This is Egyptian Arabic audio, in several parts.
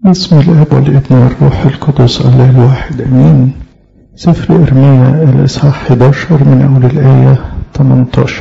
بسم الاب والابن والروح القدس الله الواحد امين سفر ارميا الاصحاح 11 من اول الايه 18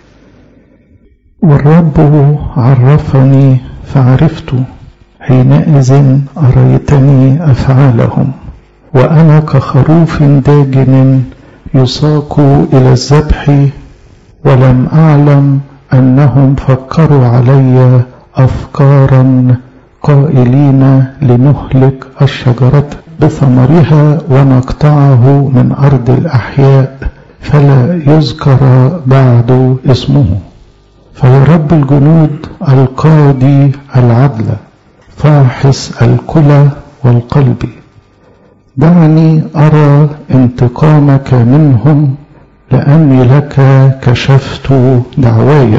والرب عرفني فعرفت حينئذ اريتني افعالهم وانا كخروف داجن يساق الى الذبح ولم اعلم انهم فكروا علي افكارا قائلين لنهلك الشجرة بثمرها ونقطعه من أرض الأحياء فلا يذكر بعد اسمه فيا رب الجنود القاضي العدل فاحص الكلى والقلب دعني أرى انتقامك منهم لأني لك كشفت دعواي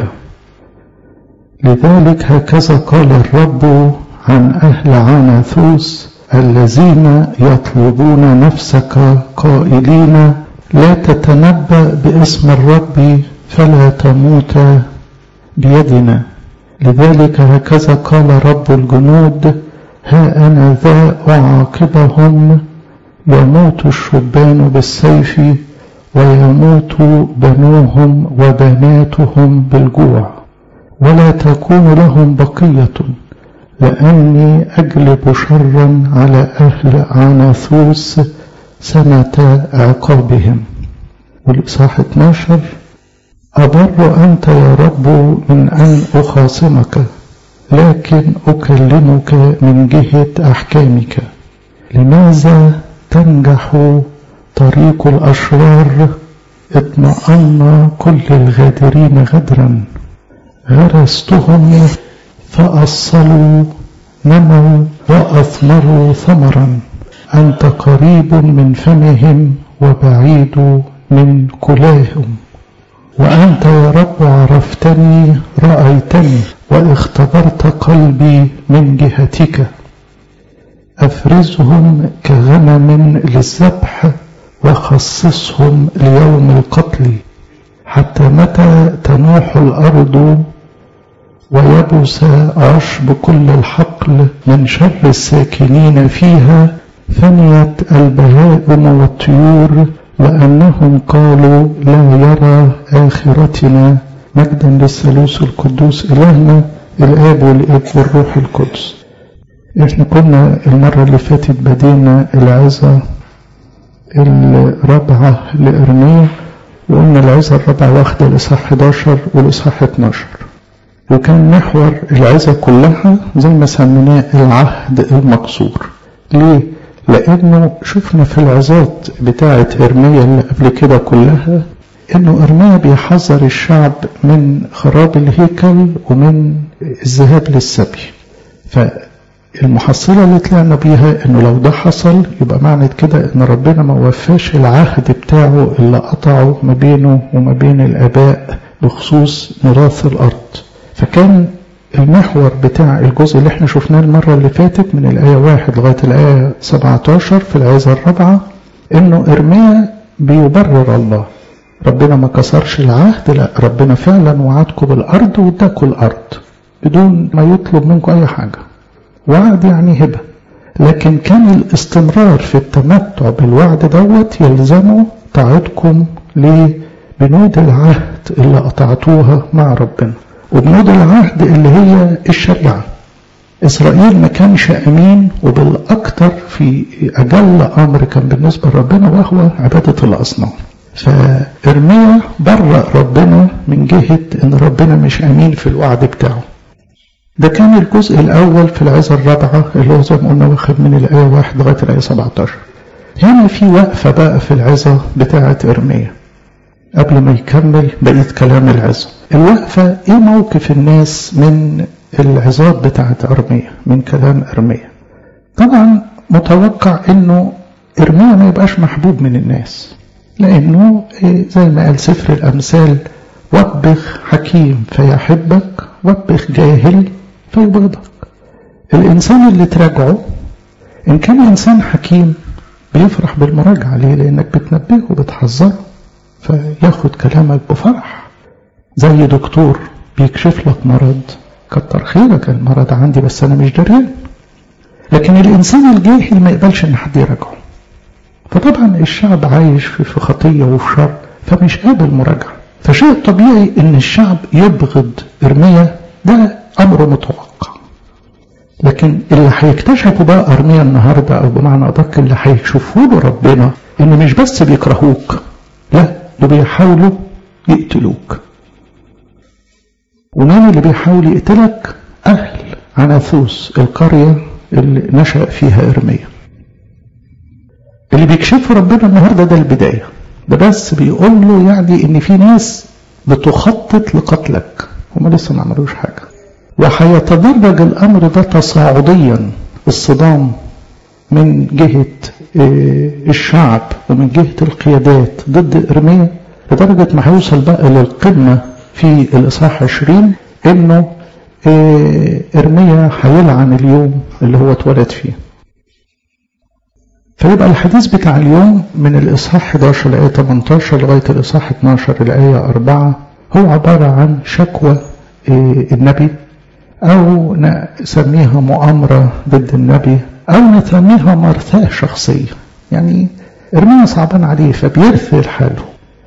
لذلك هكذا قال الرب عن أهل عناثوس الذين يطلبون نفسك قائلين لا تتنبأ باسم الرب فلا تموت بيدنا لذلك هكذا قال رب الجنود ها أنا ذا أعاقبهم يموت الشبان بالسيف ويموت بنوهم وبناتهم بالجوع ولا تكون لهم بقيه لأني أجلب شرا على أهل عناثوس سنة عقابهم والإصحاح 12 أبر أنت يا رب من أن أخاصمك لكن أكلمك من جهة أحكامك لماذا تنجح طريق الأشرار اطمأن كل الغادرين غدرا غرستهم فأصلوا نموا وأثمروا ثمرا أنت قريب من فمهم وبعيد من كلاهم وأنت يا رب عرفتني رأيتني واختبرت قلبي من جهتك أفرزهم كغنم للذبح وخصصهم ليوم القتل حتى متى تنوح الأرض ويبس عشب كل الحقل من شر الساكنين فيها فنيت البهائم والطيور لأنهم قالوا لا يرى آخرتنا مجدا للثالوث القدوس إلهنا الآب والابن والروح القدس احنا كنا المرة اللي فاتت بدينا العظة الرابعة لإرميا وقلنا العظة الرابعة واخدة الإصحاح 11 والإصحاح 12 وكان محور العظة كلها زي ما سميناه العهد المقصور ليه؟ لأنه شفنا في العظات بتاعة إرميا اللي قبل كده كلها إنه إرميا بيحذر الشعب من خراب الهيكل ومن الذهاب للسبي فالمحصلة اللي طلعنا بيها إنه لو ده حصل يبقى معنى كده إن ربنا ما وفاش العهد بتاعه اللي قطعه ما بينه وما بين الآباء بخصوص ميراث الأرض فكان المحور بتاع الجزء اللي احنا شفناه المرة اللي فاتت من الآية واحد لغاية الآية 17 في العظة الرابعة إنه إرميا بيبرر الله ربنا ما كسرش العهد لا ربنا فعلا وعدكم بالأرض واداكم الأرض بدون ما يطلب منكم أي حاجة وعد يعني هبة لكن كان الاستمرار في التمتع بالوعد دوت يلزمه طاعتكم لبنود العهد اللي قطعتوها مع ربنا وبنود العهد اللي هي الشريعة إسرائيل ما كانش أمين وبالأكثر في أجل أمر كان بالنسبة لربنا وهو عبادة الأصنام فإرميا برأ ربنا من جهة إن ربنا مش أمين في الوعد بتاعه ده كان الجزء الأول في العظة الرابعة اللي هو زي ما قلنا واخد من الآية واحد لغاية الآية 17 هنا في وقفة بقى في العظة بتاعة إرميا قبل ما يكمل بقية كلام العظة الوقفة ايه موقف الناس من العظات بتاعت أرمية من كلام أرمية طبعا متوقع انه إرميا ما يبقاش محبوب من الناس لأنه زي ما قال سفر الأمثال وبخ حكيم فيحبك وبخ جاهل فيبغضك الإنسان اللي تراجعه إن كان إنسان حكيم بيفرح بالمراجعة ليه لأنك بتنبهه وبتحذره فياخد كلامك بفرح زي دكتور بيكشف لك مرض كتر خيرك المرض عندي بس انا مش دريان لكن الإنسان الجاهل ما يقبلش إن حد يراجعه فطبعا الشعب عايش في خطية وفي شر فمش قابل مراجعة فشيء طبيعي إن الشعب يبغض إرميا ده أمر متوقع لكن اللي هيكتشفوا بقى أرميا النهاردة أو بمعنى أدق اللي هيشوفوا له ربنا إن مش بس بيكرهوك لا ده بيحاولوا يقتلوك ومين اللي بيحاول يقتلك أهل عناثوس القرية اللي نشأ فيها إرميا اللي بيكشفوا ربنا النهاردة ده البداية ده بس بيقول له يعني إن في ناس بتخطط لقتلك هم لسه ما عملوش حاجة وهيتدرج الأمر ده تصاعديا الصدام من جهة الشعب ومن جهة القيادات ضد إرميا لدرجة ما هيوصل بقى للقمة في الإصحاح 20 إنه إرميا هيلعن اليوم اللي هو اتولد فيه فيبقى الحديث بتاع اليوم من الإصحاح 11 لآية 18 لغاية الإصحاح 12 لآية 4 هو عبارة عن شكوى النبي أو نسميها مؤامرة ضد النبي أو نسميها مرثاة شخصية يعني إرميا صعبان عليه فبيرثي حاله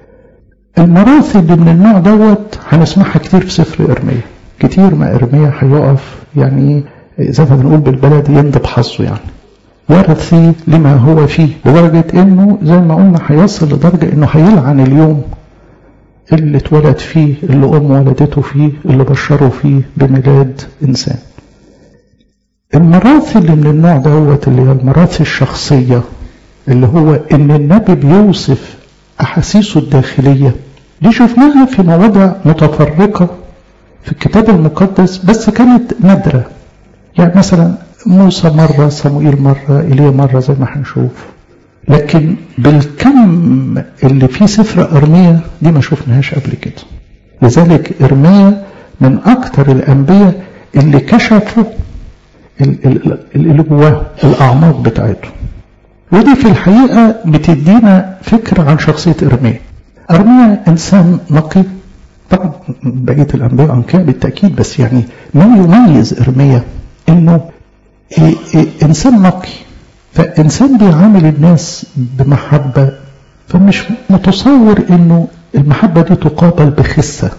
المراثي اللي من النوع دوت هنسمعها كتير في سفر إرميا كتير ما إرميا هيقف يعني زي ما بنقول بالبلد يندب حظه يعني يرثي لما هو فيه لدرجة انه زي ما قلنا هيصل لدرجة انه هيلعن اليوم اللي اتولد فيه اللي ام ولدته فيه اللي بشروا فيه بميلاد انسان المراثي اللي من النوع دوت اللي هي المراثي الشخصية اللي هو ان النبي بيوصف احاسيسه الداخلية دي شفناها في مواضع متفرقة في الكتاب المقدس بس كانت نادرة يعني مثلا موسى مرة صموئيل مرة إيليا مرة زي ما هنشوف لكن بالكم اللي في سفر أرميا دي ما شفناهاش قبل كده لذلك إرميا من أكثر الأنبياء اللي كشفوا اللي جواه الأعماق بتاعته ودي في الحقيقة بتدينا فكرة عن شخصية إرميا أرميا إنسان نقي طبعا بقية الأنبياء أنقياء بالتأكيد بس يعني ما يميز إرميا إنه إيه إيه إنسان نقي فإنسان بيعامل الناس بمحبة فمش متصور إنه المحبة دي تقابل بخسة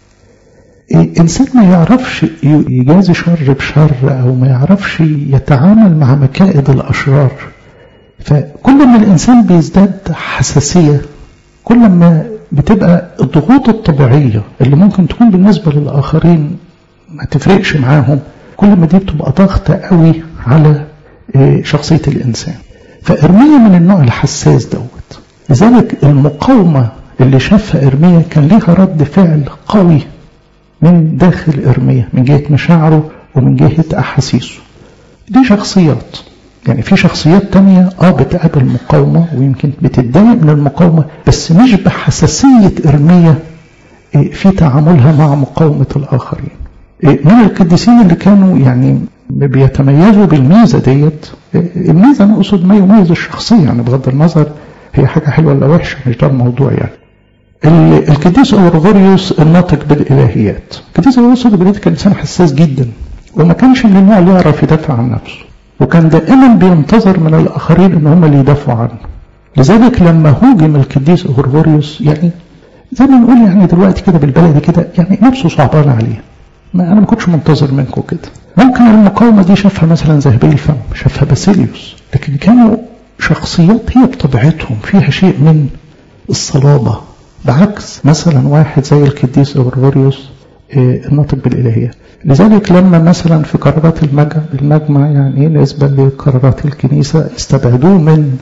إيه إنسان ما يعرفش يجازي شر بشر أو ما يعرفش يتعامل مع مكائد الأشرار فكل ما الإنسان بيزداد حساسية كل ما بتبقى الضغوط الطبيعية اللي ممكن تكون بالنسبة للآخرين ما تفرقش معاهم كل ما دي بتبقى ضغطة قوي على شخصية الإنسان فإرميا من النوع الحساس دوت لذلك المقاومة اللي شافها إرميا كان ليها رد فعل قوي من داخل إرميا من جهة مشاعره ومن جهة أحاسيسه دي شخصيات يعني في شخصيات تانية اه بتقابل مقاومة ويمكن بتتضايق من المقاومة بس مش بحساسية إرميا في تعاملها مع مقاومة الآخرين من القديسين اللي كانوا يعني بيتميزوا بالميزة ديت الميزة أنا أقصد ما يميز الشخصية يعني بغض النظر هي حاجة حلوة ولا وحشة مش ده الموضوع يعني القديس أورغوريوس الناطق بالإلهيات القديس أورغوريوس بالإلهيات كان إنسان حساس جدا وما كانش من النوع اللي يعرف يدافع عن نفسه وكان دائما بينتظر من الآخرين إن هم اللي يدافعوا عنه لذلك لما هوجم القديس أورغوريوس يعني زي ما نقول يعني دلوقتي كده بالبلدي كده يعني نفسه صعبان عليه ما أنا ما كنتش منتظر منكم كده ممكن المقاومة دي شافها مثلا ذهبي الفم شافها باسيليوس لكن كانوا شخصيات هي بطبيعتهم فيها شيء من الصلابة بعكس مثلا واحد زي القديس أورغوريوس الناطق بالإلهية لذلك لما مثلا في قرارات المجمع يعني نسبة لقرارات الكنيسة استبعدوه من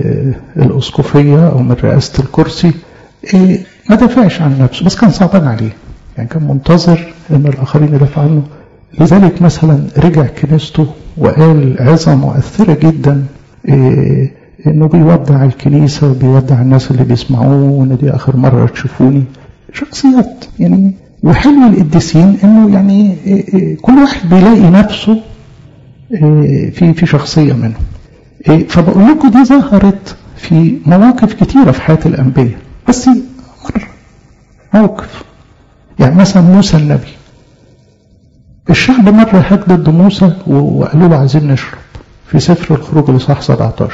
الأسقفية أو من رئاسة الكرسي ما دافعش عن نفسه بس كان صعبان عليه يعني كان منتظر ان الاخرين يدافعوا عنه لذلك مثلا رجع كنيسته وقال عظة مؤثرة جدا إيه انه بيودع الكنيسة وبيودع الناس اللي بيسمعوه وان دي اخر مرة تشوفوني شخصيات يعني وحلو القديسين انه يعني إيه إيه كل واحد بيلاقي نفسه في في شخصية منه فبقول لكم دي ظهرت في مواقف كتيرة في حياة الأنبياء بس مرة موقف يعني مثلا موسى النبي الشعب مرة هاج ضد موسى وقالوا له عايزين نشرب في سفر الخروج لصح 17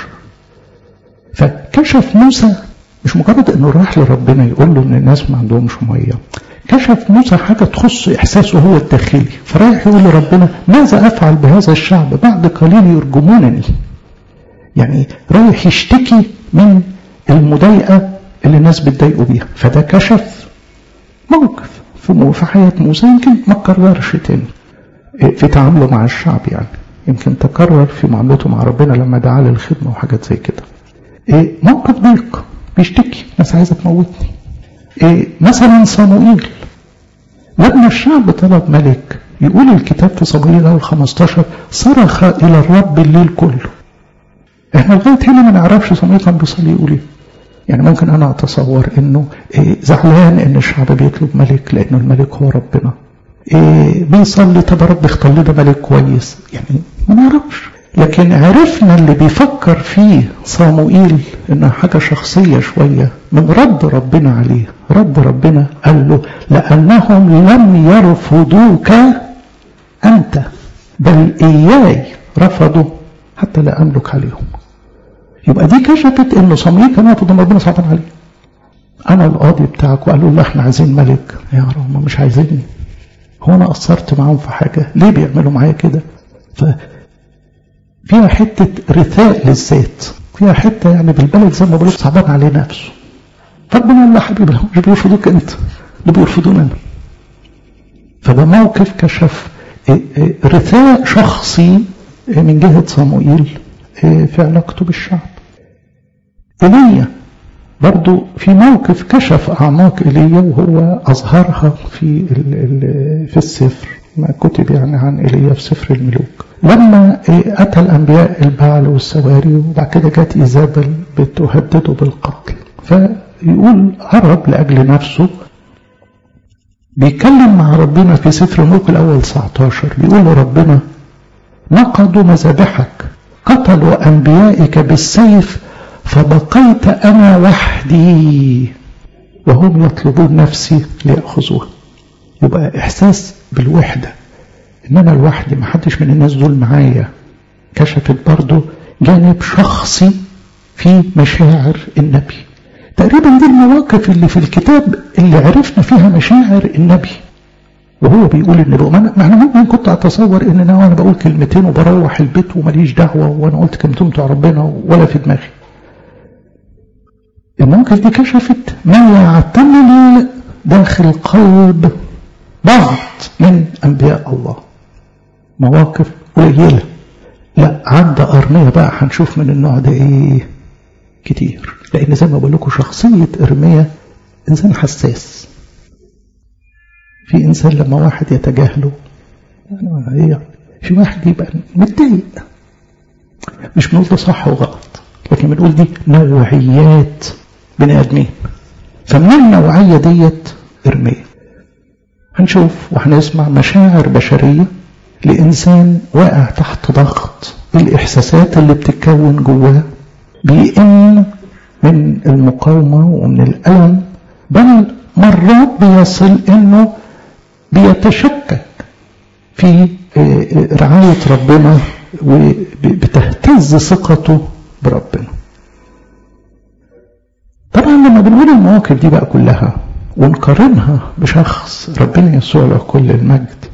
فكشف موسى مش مجرد انه راح لربنا يقول له ان الناس ما عندهمش ميه كشف موسى حاجة تخص إحساسه هو الداخلي فرايح يقول لربنا ماذا أفعل بهذا الشعب بعد قليل يرجمونني يعني رايح يشتكي من المضايقة اللي الناس بتضايقوا بيها فده كشف موقف في حياة موسى يمكن ما تكررش تاني في تعامله مع الشعب يعني يمكن تكرر في معاملته مع ربنا لما دعا للخدمة وحاجات زي كده موقف ضيق بيشتكي ناس عايزة تموتني إيه مثلا صموئيل لما الشعب طلب ملك يقول الكتاب في صموئيل اول 15 صرخ الى الرب الليل كله احنا لغايه هنا ما نعرفش صموئيل كان بيصلي يقول ايه يعني ممكن انا اتصور انه إيه زعلان ان الشعب بيطلب ملك لانه الملك هو ربنا إيه بيصلي طب يا رب اختار لنا ملك كويس يعني ما نعرفش لكن عرفنا اللي بيفكر فيه صاموئيل انها حاجة شخصية شوية من رد ربنا عليه رد ربنا قال له لأنهم لم يرفضوك أنت بل إياي رفضوا حتى لا أملك عليهم يبقى دي كشفت انه صموئيل كان واقف قدام ربنا صعبان عليه انا القاضي بتاعك وقالوا له احنا عايزين ملك يا رب هم مش عايزيني هو انا قصرت معاهم في حاجه ليه بيعملوا معايا كده ف فيها حتة رثاء للذات فيها حتة يعني بالبلد زي ما بقول صعبان عليه نفسه فربنا قال له حبيبي مش بيرفضوك انت ده بيرفضون انا فده موقف كشف رثاء شخصي من جهة صموئيل في علاقته بالشعب إيليا برضو في موقف كشف أعماق إيليا وهو أظهرها في ال ال في السفر ما كتب يعني عن إيليا في سفر الملوك لما أتى الأنبياء البعل والسواري وبعد كده جت إيزابل بتهدده بالقتل فيقول هرب لأجل نفسه بيتكلم مع ربنا في سفر الملوك الأول 19 بيقول له ربنا نقضوا مذابحك قتلوا أنبيائك بالسيف فبقيت أنا وحدي وهم يطلبون نفسي ليأخذوها يبقى إحساس بالوحدة إن أنا لوحدي محدش من الناس دول معايا كشفت برضو جانب شخصي في مشاعر النبي تقريبا دي المواقف اللي في الكتاب اللي عرفنا فيها مشاعر النبي وهو بيقول النبوة ما انا ممكن كنت اتصور ان انا وانا بقول كلمتين وبروح البيت وماليش دعوة وانا قلت كلمتين بتوع ربنا ولا في دماغي المواقف دي كشفت ما يعتمل داخل قلب بعض من انبياء الله مواقف قليلة لا عند أرمية بقى هنشوف من النوع ده ايه كتير لان زي ما بقول لكم شخصية ارمية انسان حساس في انسان لما واحد يتجاهله يعني ايه في واحد يبقى متضايق مش بنقول ده صح وغلط لكن بنقول دي نوعيات بني ادمين فمن النوعيه ديت ارميه هنشوف وهنسمع مشاعر بشريه لانسان واقع تحت ضغط الاحساسات اللي بتتكون جواه بيئن من المقاومه ومن الالم بل مرات بيصل انه بيتشكك في رعاية ربنا وبتهتز ثقته بربنا طبعا لما بنقول المواقف دي بقى كلها ونقارنها بشخص ربنا يسوع له كل المجد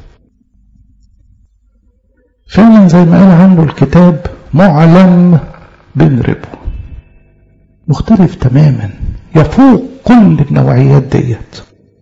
فعلا زي ما قال عنه الكتاب معلم بنربه مختلف تماما يفوق كل النوعيات ديت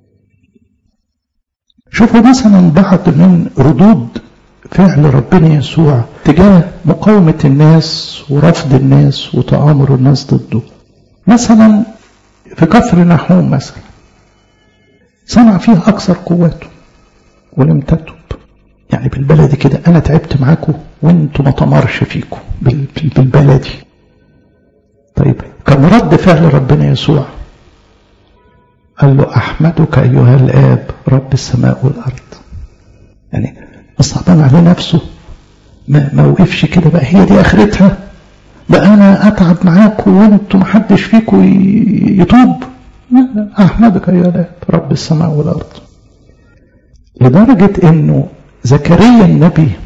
شوفوا مثلا بعض من ردود فعل ربنا يسوع تجاه مقاومة الناس ورفض الناس وتآمر الناس ضده مثلا في كفر نحوم مثلا صنع فيها أكثر قواته ولم تتب يعني بالبلدي كده أنا تعبت معاكم وانتوا ما تمرش فيكم بالبلدي طيب كان رد فعل ربنا يسوع قال له أحمدك أيها الآب رب السماء والأرض يعني صعبان عليه نفسه ما, ما وقفش كده بقى هي دي آخرتها بقى أنا أتعب معاكم وأنتم محدش فيكم يتوب لا أحمدك أيها الآب رب السماء والأرض لدرجة إنه زكريا النبي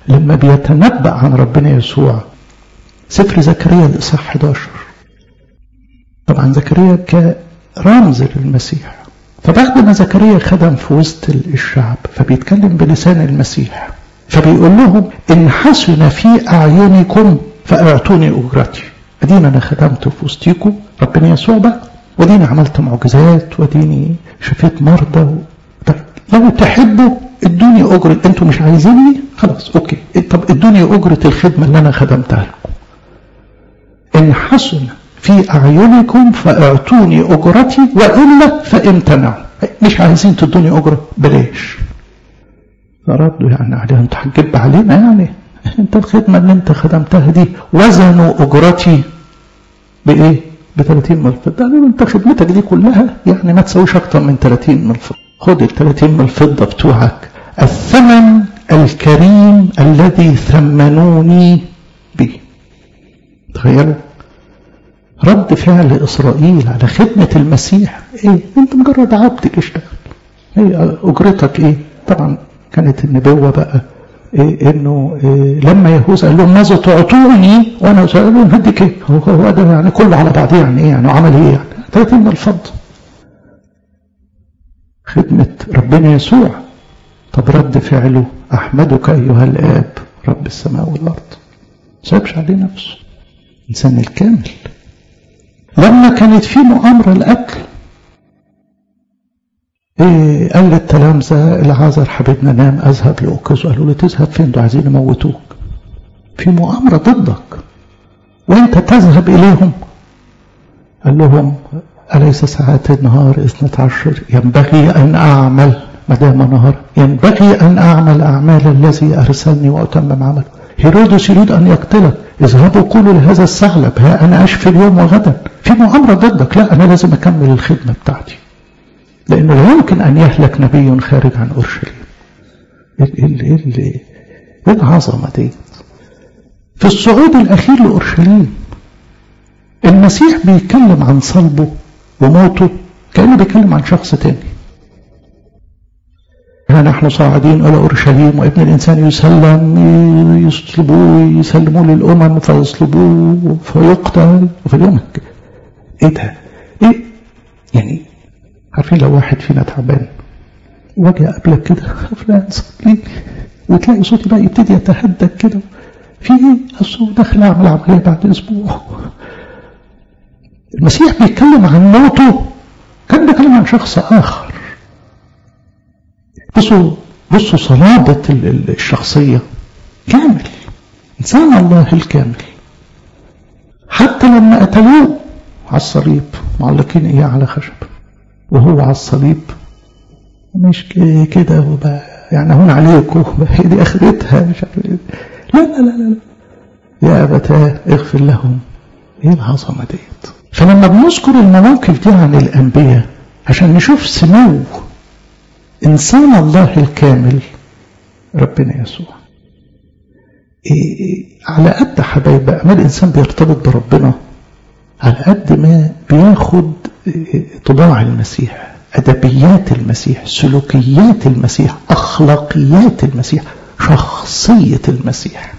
لما بيتنبأ عن ربنا يسوع سفر زكريا الإصحاح 11 طبعا زكريا كرمز للمسيح فبعد ما زكريا خدم في وسط الشعب فبيتكلم بلسان المسيح فبيقول لهم إن حسن في أعينكم فأعطوني أجرتي أدينا أنا خدمت في وسطيكم ربنا يسوع بقى وديني عملت معجزات وديني شفيت مرضى و... طب لو تحبوا ادوني أجرة انتوا مش عايزيني خلاص اوكي طب ادوني أجرة الخدمة اللي أنا خدمتها لكم إن حسن في أعينكم فاعطوني أجرتي وإلا فامتنعوا مش عايزين تدوني أجرة بلاش فردوا يعني عليهم انت هتجيب علينا يعني انت الخدمة اللي انت خدمتها دي وزنوا أجرتي بإيه؟ ب 30 من الفضة قالوا انت خدمتك دي كلها يعني ما تسويش أكتر من 30 من الفضة خد ال 30 من الفضة بتوعك الثمن الكريم الذي ثمنوني به تخيلوا رد فعل إسرائيل على خدمة المسيح إيه أنت مجرد عبد اشتغل هي أجرتك إيه طبعا كانت النبوة بقى إيه إنه إيه لما يهوذا قال لهم ماذا تعطوني وأنا سألهم هديك إيه هو, هو ده يعني كله على بعضه يعني إيه يعني عمل إيه يعني 30 من الفضة خدمة ربنا يسوع طب رد فعله أحمدك أيها الآب رب السماء والأرض سابش عليه نفسه إنسان الكامل لما كانت في مؤامرة القتل إيه قال للتلامذة العازر حبيبنا نام أذهب لأوكزه قالوا له تذهب فين دول عايزين يموتوك في مؤامرة ضدك وانت تذهب إليهم قال لهم أليس ساعات النهار اثنة عشر ينبغي أن أعمل ما دام نهار ينبغي أن أعمل أعمال الذي أرسلني وأتمم عمله هيرودس يريد أن يقتلك اذهبوا قولوا لهذا الثعلب ها أنا أشفي اليوم وغدا في مؤامرة ضدك لا أنا لازم أكمل الخدمة بتاعتي لأنه لا يمكن أن يهلك نبي خارج عن أورشليم إيه العظمة دي في الصعود الأخير لأورشليم المسيح بيتكلم عن صلبه وموته كأنه بيتكلم عن شخص تاني ها نحن صاعدين إلى أورشليم وابن الإنسان يسلم يصلبوه يسلموه للأمم فيصلبوه فيقتل وفي اليوم إيه ده؟ إيه؟ يعني عارفين لو واحد فينا تعبان واجي أقابلك كده فلان صلي وتلاقي صوتي بقى يبتدي يتهدد كده في إيه؟ أصل داخل أعمل عملية بعد أسبوع المسيح بيتكلم عن موته كان بيتكلم عن شخص آخر بصوا بصوا صلابة الشخصية كامل إنسان الله الكامل حتى لما قتلوه على الصليب معلقين إياه على خشب وهو على الصليب مش كده وبقى يعني هون عليكم هي دي آخرتها مش عارف إيه لا لا لا لا يا أبتاه اغفر لهم إيه العظمة ديت فلما بنذكر المواقف دي عن الأنبياء عشان نشوف سمو إنسان الله الكامل ربنا يسوع إيه على قد حبايب بقى ما الإنسان بيرتبط بربنا على قد ما بياخد طباع المسيح أدبيات المسيح سلوكيات المسيح أخلاقيات المسيح شخصية المسيح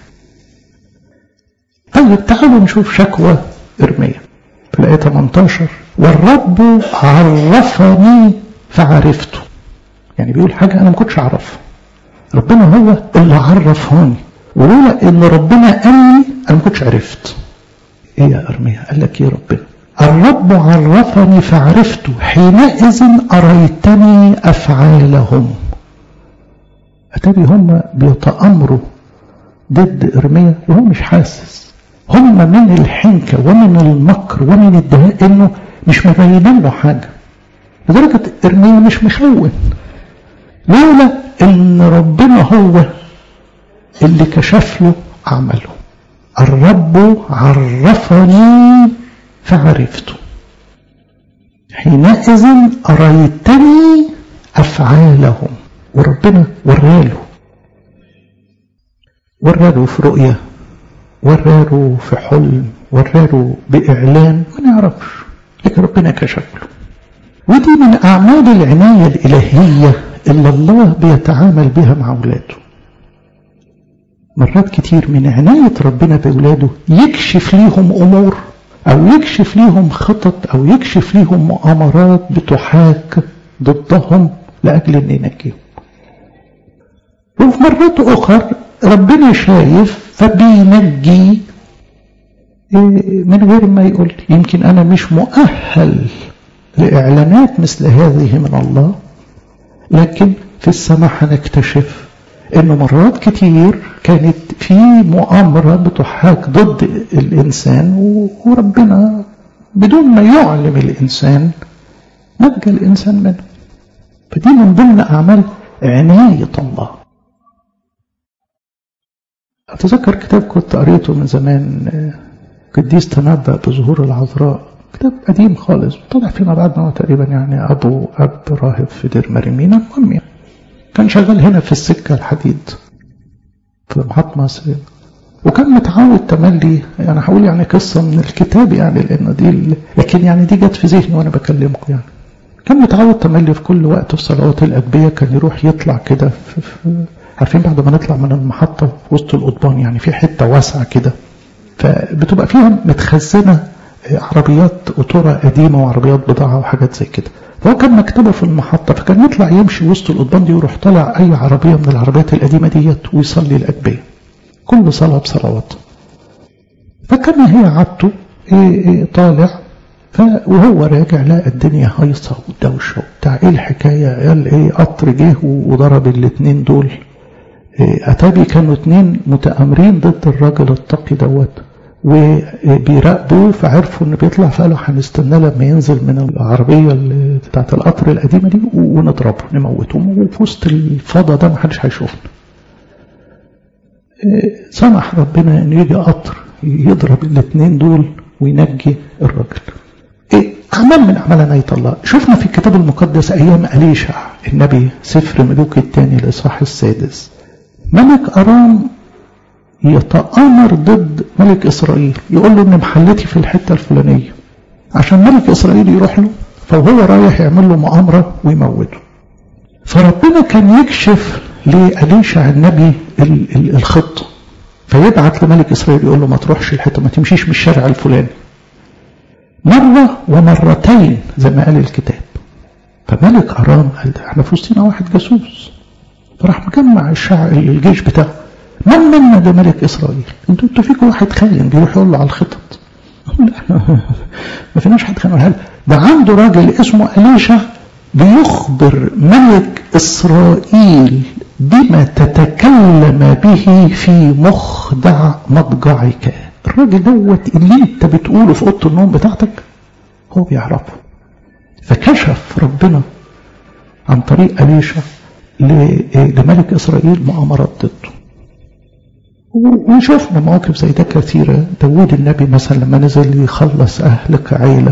طيب تعالوا نشوف شكوى إرميا في الآية 18 والرب عرفني فعرفته يعني بيقول حاجة أنا ما كنتش أعرفها ربنا هو اللي عرفهاني ولولا إن ربنا قال لي أنا ما كنتش عرفت إيه يا أرميا قال لك إيه ربنا الرب عرفني فعرفت حينئذ أريتني أفعالهم أتاري هم بيتأمروا ضد إرميا وهو مش حاسس هم من الحنكة ومن المكر ومن الدهاء إنه مش مبينين له حاجة لدرجة إرميا مش مخون لولا ان ربنا هو اللي كشف له عمله الرب عرفني فعرفته حينئذ أريتني أفعالهم وربنا وراله وراله في رؤية وراله في حلم وراله بإعلان ما نعرفش لكن ربنا كشف له ودي من أعمال العناية الإلهية اللي الله بيتعامل بها مع أولاده مرات كتير من عناية ربنا بأولاده يكشف ليهم أمور أو يكشف ليهم خطط أو يكشف ليهم مؤامرات بتحاك ضدهم لأجل أن ينجيهم وفي مرات أخرى ربنا شايف فبينجي من غير ما يقول يمكن أنا مش مؤهل لإعلانات مثل هذه من الله لكن في السماء هنكتشف انه مرات كتير كانت في مؤامرة بتحاك ضد الانسان وربنا بدون ما يعلم الانسان نجى الانسان منه فدي من ضمن اعمال عناية الله اتذكر كتاب كنت قريته من زمان قديس تنبأ بظهور العذراء كتاب قديم خالص طلع فيما بعد انه تقريبا يعني ابو اب راهب في دير مريمينا المهم يعني كان شغال هنا في السكة الحديد في محطة مصر وكان متعود تملي يعني هقول يعني قصة من الكتاب يعني لأن دي لكن يعني دي جت في ذهني وأنا بكلمكم يعني كان متعود تملي في كل وقت في صلوات الأجبية كان يروح يطلع كده في, في عارفين بعد ما نطلع من المحطة في وسط القضبان يعني في حتة واسعة كده فبتبقى فيها متخزنة عربيات قطورة قديمة وعربيات بضاعة وحاجات زي كده فهو كان مكتبه في المحطة فكان يطلع يمشي وسط القضبان دي ويروح طالع أي عربية من العربيات القديمة ديت ويصلي الأجبية كل صلاة بصلوات فكان هي عادته إيه إيه طالع وهو راجع لقى الدنيا هيصة ودوشة وبتاع ايه الحكاية قال ايه قطر جه وضرب الاتنين دول إيه اتابي كانوا اتنين متآمرين ضد الراجل التقي دوت وبيراقبوه فعرفوا انه بيطلع فقالوا هنستناه لما ينزل من العربيه بتاعت القطر القديمه دي ونضربه نموته وفي وسط الفضا ده محدش هيشوفنا. سمح ربنا ان يجي قطر يضرب الاثنين دول وينجي الراجل. إيه اعمال من اعمال عنايه الله، شفنا في الكتاب المقدس ايام اليشع النبي سفر ملوك الثاني الاصحاح السادس. ملك ارام يتآمر ضد ملك إسرائيل يقول له إن محلتي في الحتة الفلانية عشان ملك إسرائيل يروح له فهو رايح يعمل له مؤامرة ويموته فربنا كان يكشف لأليشع النبي الخطة فيبعت لملك إسرائيل يقول له ما تروحش الحتة ما تمشيش من الشارع الفلاني مرة ومرتين زي ما قال الكتاب فملك أرام قال احنا في وسطنا واحد جاسوس فراح مجمع الشعب الجيش بتاعه من منا ده ملك اسرائيل انتوا انتوا فيكم واحد خاين بيروح يقول له على الخطط ما فيناش حد خاين ولا ده عنده راجل اسمه اليشا بيخبر ملك اسرائيل بما تتكلم به في مخدع مضجعك الراجل دوت اللي انت بتقوله في اوضه النوم بتاعتك هو بيعرفه فكشف ربنا عن طريق اليشا لملك اسرائيل مؤامرات ضده وشفنا مواقف زي ده كثيرة داود النبي مثلا لما نزل يخلص أهلك عيلة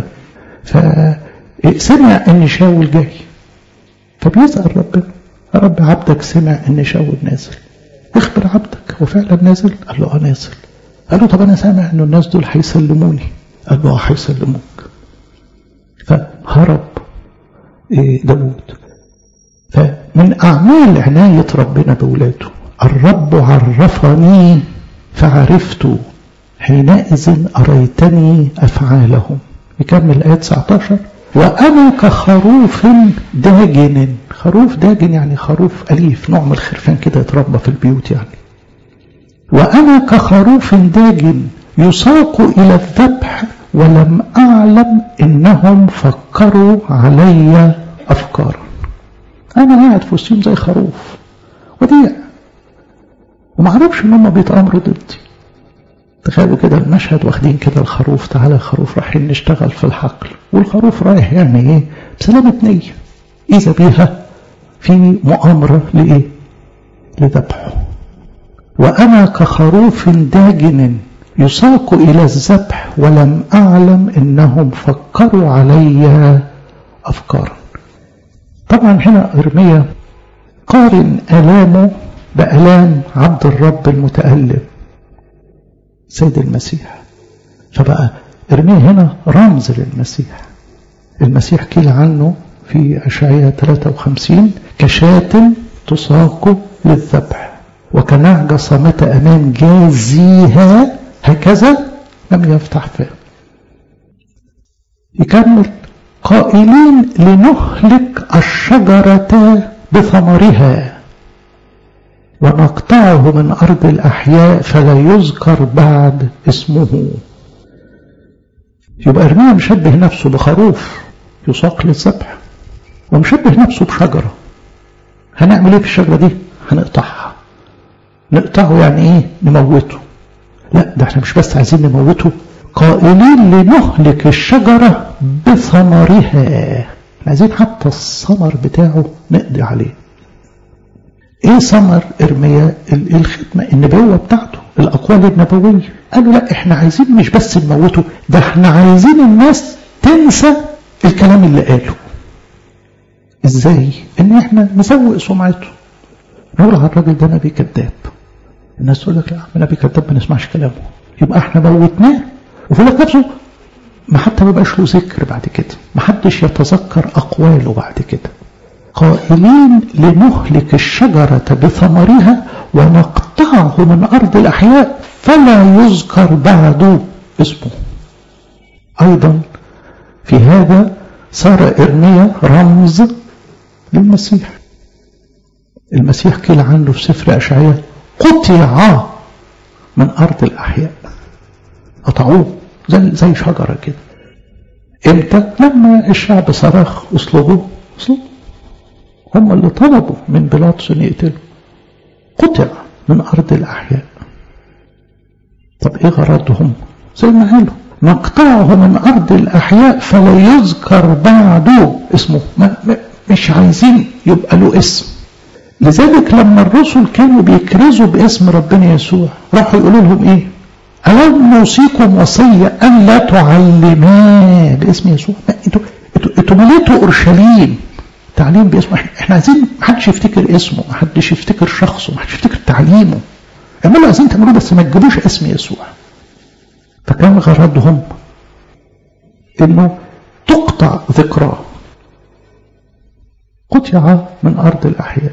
فسمع أن شاول جاي فبيسأل ربنا رب عبدك سمع أن شاول نازل اخبر عبدك هو فعلا نازل قال له اه نازل قال له طب أنا سامع أن الناس دول هيسلموني قال له اه هيسلموك فهرب داود فمن أعمال عناية ربنا بولاده الرب عرفني فعرفت حينئذ أريتني أفعالهم يكمل آية 19 وأنا كخروف داجن خروف داجن يعني خروف أليف نوع من الخرفان كده يتربى في البيوت يعني وأنا كخروف داجن يساق إلى الذبح ولم أعلم إنهم فكروا علي أفكارا أنا قاعد في وسطهم زي خروف وديع وما اعرفش ان هم بيتامروا ضدي تخيلوا كده المشهد واخدين كده الخروف تعالى الخروف رايحين نشتغل في الحقل والخروف رايح يعني ايه بسلامة نية اذا بيها في مؤامرة لايه لذبحه وانا كخروف داجن يساق الى الذبح ولم اعلم انهم فكروا علي افكارا طبعا هنا ارميا قارن الامه بألام عبد الرب المتألم سيد المسيح فبقى ارميه هنا رمز للمسيح المسيح قيل عنه في أشعية 53 كشاة تساق للذبح وكنعجة صامتة أمام جازيها هكذا لم يفتح فاه يكمل قائلين لنهلك الشجرة بثمرها ونقطعه من أرض الأحياء فلا يذكر بعد اسمه يبقى إرميا مشبه نفسه بخروف يساق للذبح ومشبه نفسه بشجرة هنعمل ايه في الشجرة دي هنقطعها نقطعه يعني ايه نموته لا ده احنا مش بس عايزين نموته قائلين لنهلك الشجرة بثمرها عايزين حتى الثمر بتاعه نقضي عليه ايه ثمر ارميا الختمة النبوة بتاعته الاقوال النبوية قالوا لا احنا عايزين مش بس نموته ده احنا عايزين الناس تنسى الكلام اللي قاله ازاي ان احنا نسوق سمعته نقول على الراجل ده نبي كذاب الناس تقول لك لا نبي كذاب ما نسمعش كلامه يبقى احنا موتناه وفي لك نفسه ما حتى ما بقاش له ذكر بعد كده ما حدش يتذكر اقواله بعد كده قائلين لنهلك الشجرة بثمرها ونقطعه من أرض الأحياء فلا يذكر بعد اسمه أيضا في هذا صار إرميا رمز للمسيح المسيح قيل عنه في سفر أشعياء قطع من أرض الأحياء قطعوه زي, زي شجرة كده امتى لما الشعب صرخ اصلبوه اصلبوه هم اللي طلبوا من بيلاطس ان يقتلوا قطع من ارض الاحياء طب ايه غرضهم زي ما قالوا نقطعه من ارض الاحياء فلا يذكر بعده اسمه ما ما مش عايزين يبقى له اسم لذلك لما الرسل كانوا بيكرزوا باسم ربنا يسوع راحوا يقولوا لهم ايه ألم نوصيكم وصية أن لا تعلما باسم يسوع انتوا انتوا انتوا مليتوا أورشليم تعليم باسمه احنا عايزين ما حدش يفتكر اسمه ما حدش يفتكر شخصه ما حدش يفتكر تعليمه اعملوا عايزين تعملوه بس ما تجيبوش اسم يسوع فكان غرضهم انه تقطع ذكراه قطع من ارض الاحياء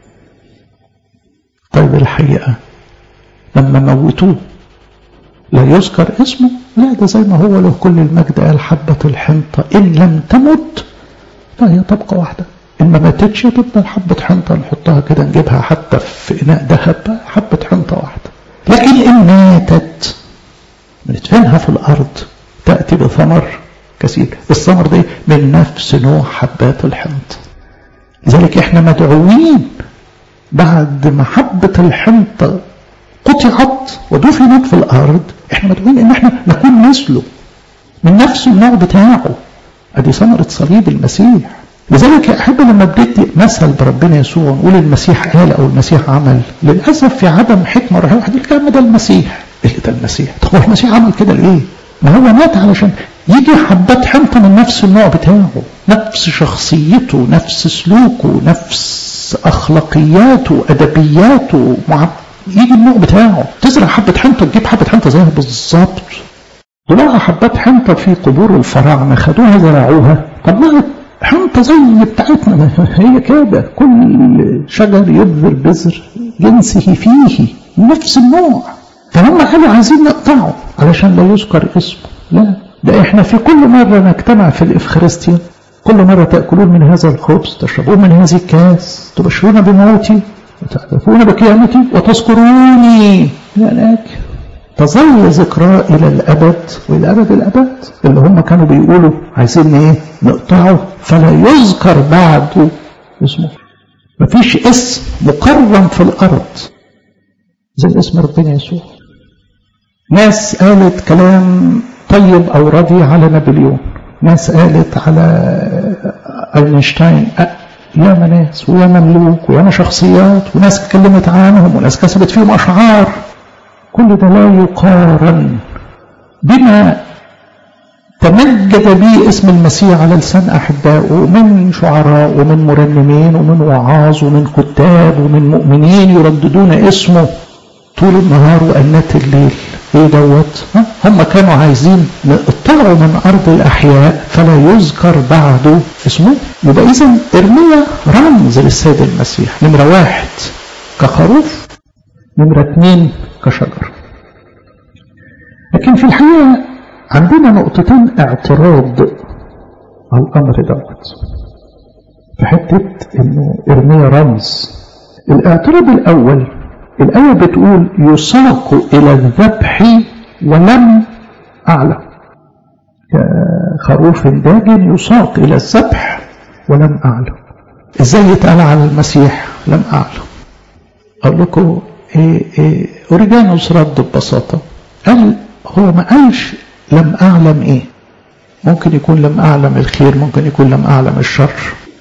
طيب الحقيقه لما موتوه لا يذكر اسمه لا ده زي ما هو له كل المجد قال حبة الحنطة إن لم تمت فهي تبقى واحدة إن ما ماتتش تفضل حبة حنطة نحطها كده نجيبها حتى في إناء ذهب حبة حنطة واحدة لكن إن ماتت بندفنها في الأرض تأتي بثمر كثير الثمر ده من نفس نوع حبات الحنطة لذلك احنا مدعوين بعد ما حبة الحنطة قطعت ودفنت في الأرض احنا مدعوين ان احنا نكون مثله من نفس النوع بتاعه ادي ثمرة صليب المسيح لذلك احب لما بدي مثل بربنا يسوع نقول المسيح قال او المسيح عمل للاسف في عدم حكمه روحيه واحد يقول ده المسيح ايه ده المسيح طب هو المسيح عمل كده ليه؟ ما هو مات علشان يجي حبات حنطه من نفس النوع بتاعه نفس شخصيته نفس سلوكه نفس اخلاقياته ادبياته مع يجي النوع بتاعه تزرع حبة حنطة تجيب حبة حنطة زيها بالظبط ولقى حبات حنطة في قبور الفراعنة خدوها زرعوها طب ما حنطة زي بتاعتنا هي كده كل شجر يبذر بذر جنسه فيه نفس النوع فهم قالوا عايزين نقطعه علشان لا يذكر اسمه لا ده احنا في كل مرة نجتمع في الإفخارستيا كل مرة تأكلون من هذا الخبز تشربون من هذه الكاس تبشرون بموتي وتعرفون بقيامتي وتذكروني لأنك تظل ذكرى إلى الأبد وإلى أبد الأبد اللي هم كانوا بيقولوا عايزين إيه نقطعه فلا يذكر بعده اسمه مفيش اسم مكرم في الأرض زي اسم ربنا يسوع ناس قالت كلام طيب أو ردي على نابليون ناس قالت على أينشتاين ياما ناس وياما ملوك وياما شخصيات وناس اتكلمت عنهم وناس كسبت فيهم أشعار كل ده لا يقارن بما تمجد به اسم المسيح على لسان أحبائه من شعراء ومن مرنمين ومن وعاظ ومن كتاب ومن مؤمنين يرددون اسمه طول النهار وأنات الليل ايه دوت هم كانوا عايزين نقطعوا من ارض الاحياء فلا يذكر بعده اسمه يبقى اذا ارميا رمز للسيد المسيح نمره واحد كخروف نمرة اتنين كشجر لكن في الحقيقة عندنا نقطتين اعتراض على الأمر دوت في حتة إنه إرميا رمز الاعتراض الأول الآية بتقول يساق إلى الذبح ولم أعلم خروف داجن يساق إلى الذبح ولم أعلم إزاي يتقال على المسيح لم أعلم أقول لكم إيه إيه أوريجانوس رد ببساطة قال هو ما قالش لم أعلم إيه ممكن يكون لم أعلم الخير ممكن يكون لم أعلم الشر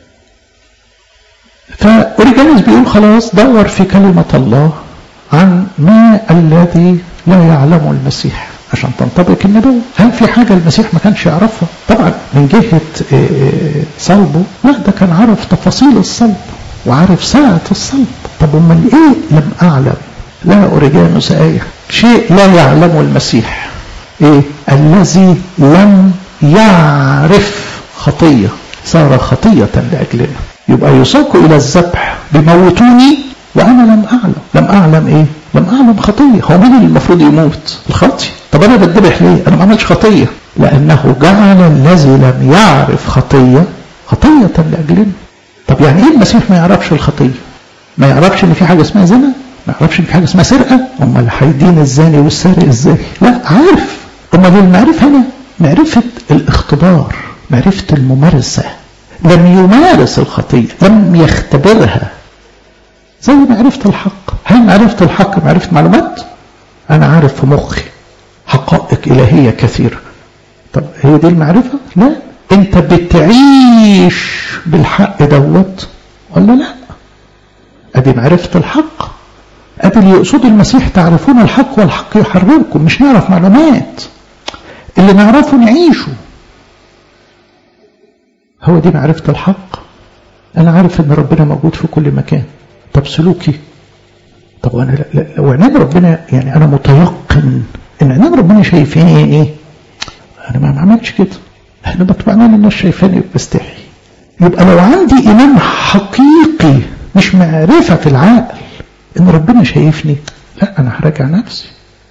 فأوريجانوس بيقول خلاص دور في كلمة الله عن ما الذي لا يعلمه المسيح عشان تنطبق النبوة هل في حاجة المسيح ما كانش يعرفها طبعا من جهة صلبه لا ده كان عارف تفاصيل الصلب وعارف ساعة الصلب طب امال ايه لم اعلم لا اوريجانوس آية شيء لا يعلمه المسيح ايه الذي لم يعرف خطية صار خطية لأجلنا يبقى يساق إلى الذبح بموتوني وأنا لم أعلم لم أعلم إيه لم أعلم خطية هو مين اللي المفروض يموت الخاطي طب أنا بتذبح ليه أنا ما عملتش خطية لأنه جعل الذي لم يعرف خطية خطية لأجلنا طب يعني إيه المسيح ما يعرفش الخطية ما يعرفش إن في حاجة اسمها زنا ما يعرفش إن في حاجة اسمها سرقة أمال هيدين الزاني والسارق إزاي لا عارف أمال المعرفة هنا معرفة الاختبار معرفة الممارسة لم يمارس الخطية لم يختبرها زي معرفة الحق هل معرفة الحق معرفة معلومات أنا عارف في مخي حقائق إلهية كثيرة طب هي دي المعرفة لا أنت بتعيش بالحق دوت ولا لا أدي معرفة الحق أدي اللي يقصد المسيح تعرفون الحق والحق يحرركم مش نعرف معلومات اللي نعرفه نعيشه هو دي معرفة الحق أنا عارف إن ربنا موجود في كل مكان طب سلوكي طب وانا لو عنان ربنا يعني انا متيقن ان عنان ربنا شايفيني ايه انا ما عملتش كده احنا بطبعنا الناس شايفاني بستحي يبقى لو عندي ايمان حقيقي مش معرفه في العقل ان ربنا شايفني لا انا هراجع نفسي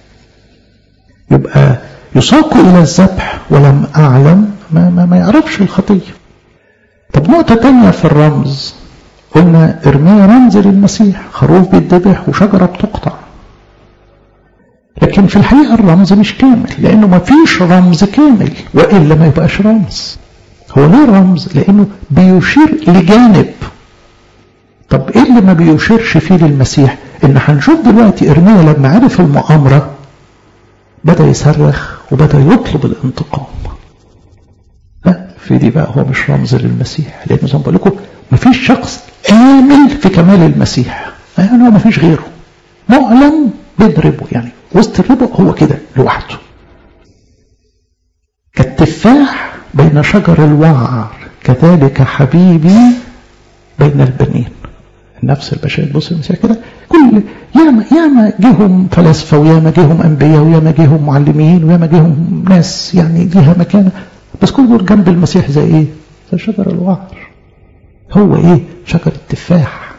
يبقى يساق الى الذبح ولم اعلم ما, ما, ما يعرفش الخطيه طب نقطه تانية في الرمز قلنا ارميا رمز للمسيح خروف بيتذبح وشجرة بتقطع لكن في الحقيقة الرمز مش كامل لأنه ما فيش رمز كامل وإلا ما يبقاش رمز هو ليه رمز لأنه بيشير لجانب طب إيه اللي ما بيشيرش فيه للمسيح إن هنشوف دلوقتي إرميا لما عرف المؤامرة بدأ يصرخ وبدأ يطلب الانتقام لا في دي بقى هو مش رمز للمسيح لأنه زي ما بقول لكم مفيش شخص آمن في كمال المسيح يعني هو مفيش غيره معلم بيضربه يعني وسط الربا هو كده لوحده كالتفاح بين شجر الوعر كذلك حبيبي بين البنين النفس البشرية تبص المسيح كده كل ياما ياما جيهم فلاسفة وياما جيهم أنبياء وياما جيهم معلمين وياما جيهم ناس يعني ليها مكانة بس كل دول جنب المسيح زي ايه؟ زي شجر الوعر هو ايه شجر التفاح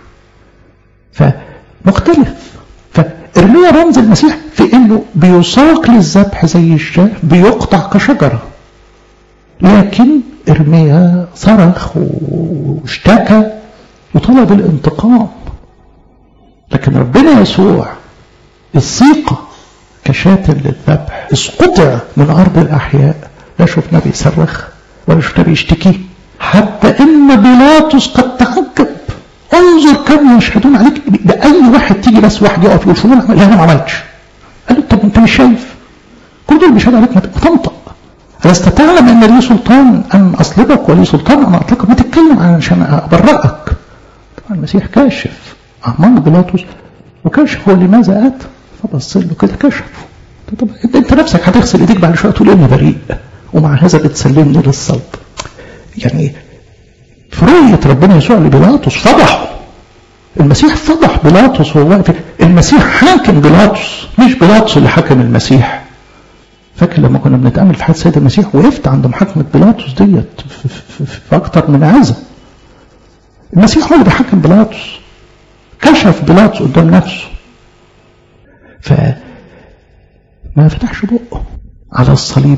فمختلف فارميا رمز المسيح في انه بيساق للذبح زي الشاه بيقطع كشجرة لكن ارميا صرخ واشتكى وطلب الانتقام لكن ربنا يسوع الثقة كشاة للذبح اسقطع من أرض الأحياء لا شفنا بيصرخ ولا شفنا بيشتكي حتى ان بيلاطس قد تعجب انظر كم يشهدون عليك ده اي واحد تيجي بس واحد يقف يقول فلان لا انا ما عملتش قال له طب انت مش شايف كل دول بيشهدوا عليك ما تنطق ألست تعلم أن لي سلطان أن أصلبك ولي سلطان أن أطلقك ما تتكلم عشان أبرأك طبعا المسيح كاشف أعمال بيلاطس وكشف هو لماذا أتى فبص له كده كشف طب أنت نفسك هتغسل إيديك بعد شوية تقول إني بريء ومع هذا بتسلمني للصلب يعني في رؤية ربنا يسوع لبيلاطس فضحه المسيح فضح بيلاطس وهو واقف المسيح حاكم بيلاطس مش بيلاطس اللي حكم المسيح فاكر لما كنا بنتأمل في حياة سيد المسيح وقفت عند محاكمة بيلاطس ديت في, في, في أكتر من عزة المسيح هو اللي بيحكم بيلاطس كشف بيلاطس قدام نفسه فما فتحش بقه على الصليب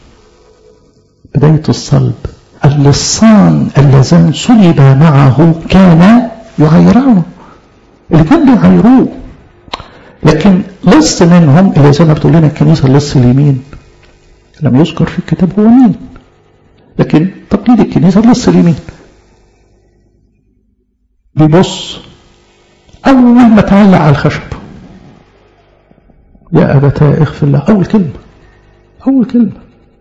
بداية الصلب اللصان اللذان صلب معه كان يعيرانه اللي كان بيعيروه لكن لص منهم اللي زي ما بتقول لنا الكنيسة اللص اليمين لم يذكر في الكتاب هو مين لكن تقليد الكنيسة اللص اليمين بيبص أول ما تعلق على الخشب يا أبتاه اغفر له أول كلمة أول كلمة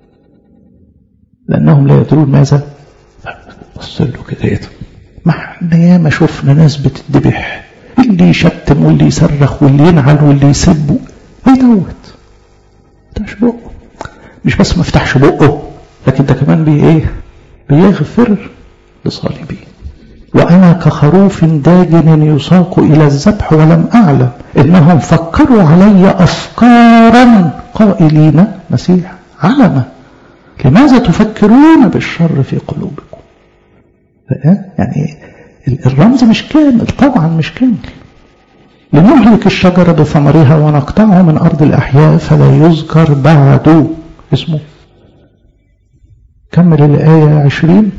لأنهم لا يدرون ماذا بص له كده ايه ما احنا ياما شفنا ناس بتدبح اللي يشتم واللي يصرخ واللي ينعل واللي يسب ايه دوت فتحش بقه مش بس ما فتحش بقه لكن ده كمان بي ايه بيغفر لصالبين وأنا كخروف داجن يساق إلى الذبح ولم أعلم إنهم فكروا علي أفكارا قائلين مسيح علمة لماذا تفكرون بالشر في قلوبكم يعني الرمز مش كامل طبعا مش كامل لنهلك الشجرة بثمرها ونقطعها من أرض الأحياء فلا يذكر بعد اسمه كمل الآية عشرين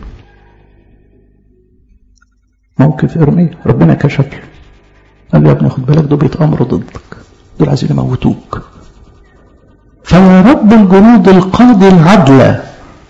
موقف إرميا ربنا كشف له قال له يا ابني خد بالك دول بيتأمروا ضدك دول عايزين يموتوك فيا رب الجنود القاضي العدل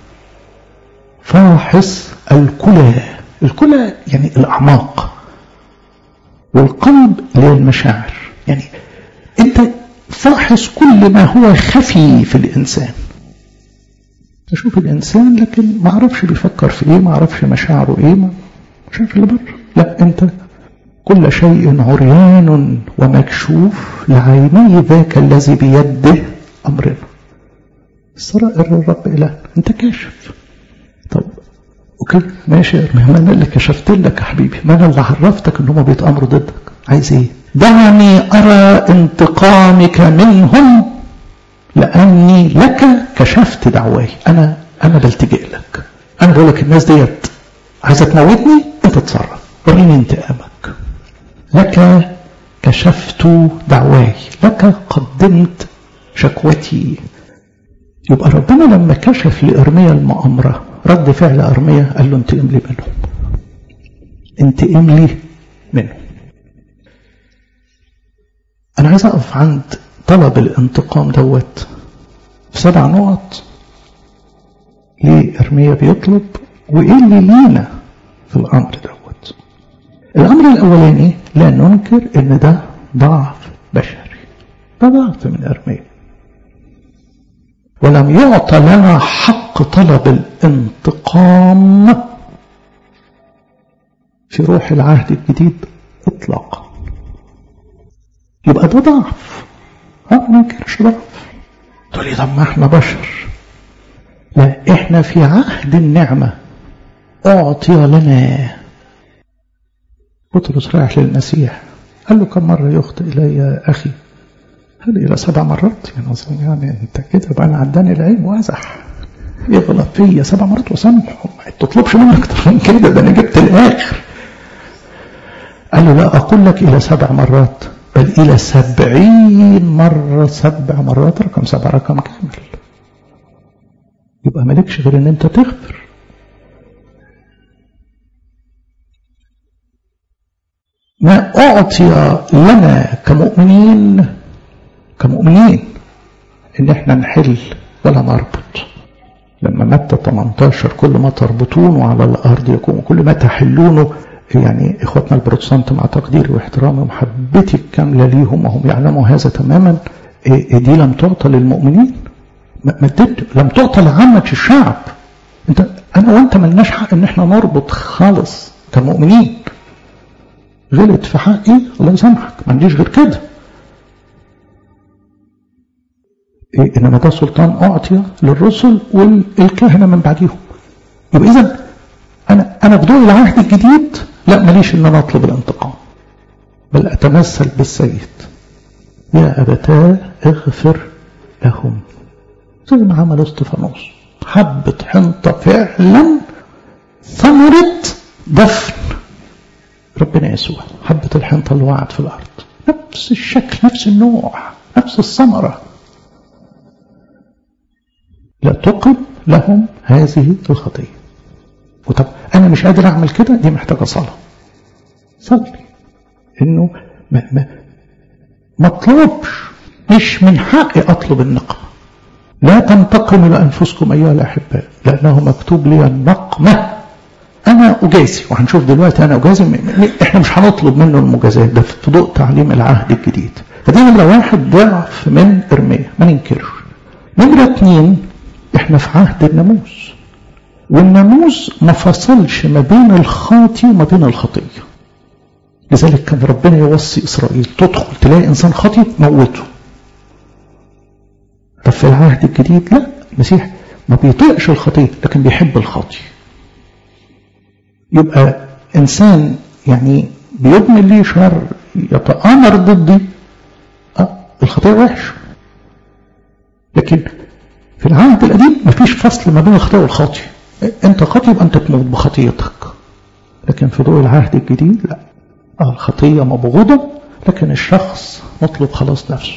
فاحص الكلى الكلى يعني الأعماق والقلب اللي هي المشاعر يعني أنت فاحص كل ما هو خفي في الإنسان تشوف الإنسان لكن ما عرفش بيفكر في إيه ما عرفش مشاعره إيه ما شايف اللي بره لا أنت كل شيء عريان ومكشوف لعيني ذاك الذي بيده أمرنا السرائر الرب إله أنت كاشف طب أوكي ماشي ما أنا اللي كشفت لك يا حبيبي ما أنا اللي عرفتك إن هم بيتأمروا ضدك عايز إيه دعني أرى انتقامك منهم لأني لك كشفت دعواي أنا أنا بلتجئ لك أنا بقول لك الناس ديت عايزة تموتني أنت تصرف وريني انتقامك لك كشفت دعواي لك قدمت شكوتي يبقى ربنا لما كشف لإرميا المؤامرة رد فعل أرميا قال له انتقم لي منهم انتقم لي منهم أنا عايز أقف عند طلب الانتقام دوت في سبع نقط ليه إرميا بيطلب وإيه اللي لينا في الأمر دوت الأمر الأولاني لا ننكر إن ده ضعف بشري ده ضعف من إرميا ولم يعطى لنا حق طلب الانتقام في روح العهد الجديد اطلاقا يبقى ده ضعف ها ما ننكرش ضعف تقول لي طب ما احنا بشر لا احنا في عهد النعمه اعطي لنا بطرس رايح للمسيح قال له كم مره يخطئ الي يا اخي قال الى سبع مرات يعني اصلا يعني انت كده بقى انا عداني العين وازح يغلط فيا سبع مرات وسامحه ما تطلبش مني اكتر من كده ده انا جبت الاخر قال له لا اقول لك الى سبع مرات بل الى سبعين مره سبع مرات رقم سبع رقم كامل يبقى مالكش غير ان انت تغفر ما أعطي لنا كمؤمنين كمؤمنين إن إحنا نحل ولا نربط لما متى 18 كل ما تربطونه على الأرض يكون كل ما تحلونه يعني إخواتنا البروتستانت مع تقديري واحترامي ومحبتي الكاملة ليهم وهم يعلموا هذا تماما دي لم تعطى للمؤمنين ما لم تعطى لعامة الشعب انت انا وانت ملناش حق ان احنا نربط خالص كمؤمنين غلط في حقي الله يسامحك ما عنديش غير كده إيه انما ده سلطان اعطي للرسل والكهنه من بعديهم يبقى اذا انا انا في ضوء العهد الجديد لا ماليش ان انا اطلب الانتقام بل اتمثل بالسيد يا ابتاه اغفر لهم زي ما عمل استفانوس حبة حنطة فعلا ثمرة دفن ربنا يسوع حبة الحنطة اللي وقعت في الأرض نفس الشكل نفس النوع نفس الثمرة لا تقم لهم هذه الخطية وطب أنا مش قادر أعمل كده دي محتاجة صلاة صلي إنه ما ما مطلوبش مش من حقي أطلب النقمة لا تنتقموا لأنفسكم أيها الأحباء لأنه مكتوب لي النقمة أنا أجازي وهنشوف دلوقتي أنا أجازي إحنا مش هنطلب منه المجازاة ده في ضوء تعليم العهد الجديد فدي نمرة واحد ضعف من إرمية ما ننكرش نمرة اتنين إحنا في عهد الناموس والناموس ما فصلش ما بين الخاطي وما بين الخطية لذلك كان ربنا يوصي إسرائيل تدخل تلاقي إنسان خاطي موته طب في العهد الجديد لا المسيح ما بيطيقش الخطية لكن بيحب الخاطي يبقى إنسان يعني بيبني لي شر يتآمر ضدي أه الخطية وحش لكن في العهد القديم مفيش فصل ما بين الخطية والخاطي انت خاطي يبقى انت تموت بخطيتك لكن في ضوء العهد الجديد لا آه الخطية مبغوضة لكن الشخص مطلب خلاص نفسه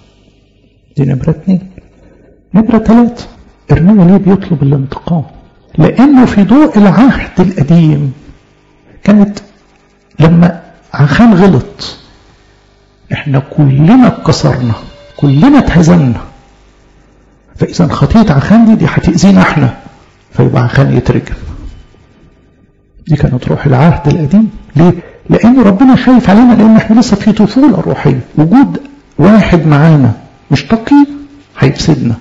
دي نمرة اتنين نمرة ثلاثة إرميا ليه بيطلب الانتقام لأنه في ضوء العهد القديم كانت لما عخان غلط احنا كلنا اتكسرنا كلنا اتهزمنا فإذا خطية عخان دي دي هتأذينا احنا فيبقى عخان يترجم دي كانت روح العهد القديم ليه؟ لأن ربنا خايف علينا لأن احنا لسه في طفولة روحية وجود واحد معانا مش تقي هيفسدنا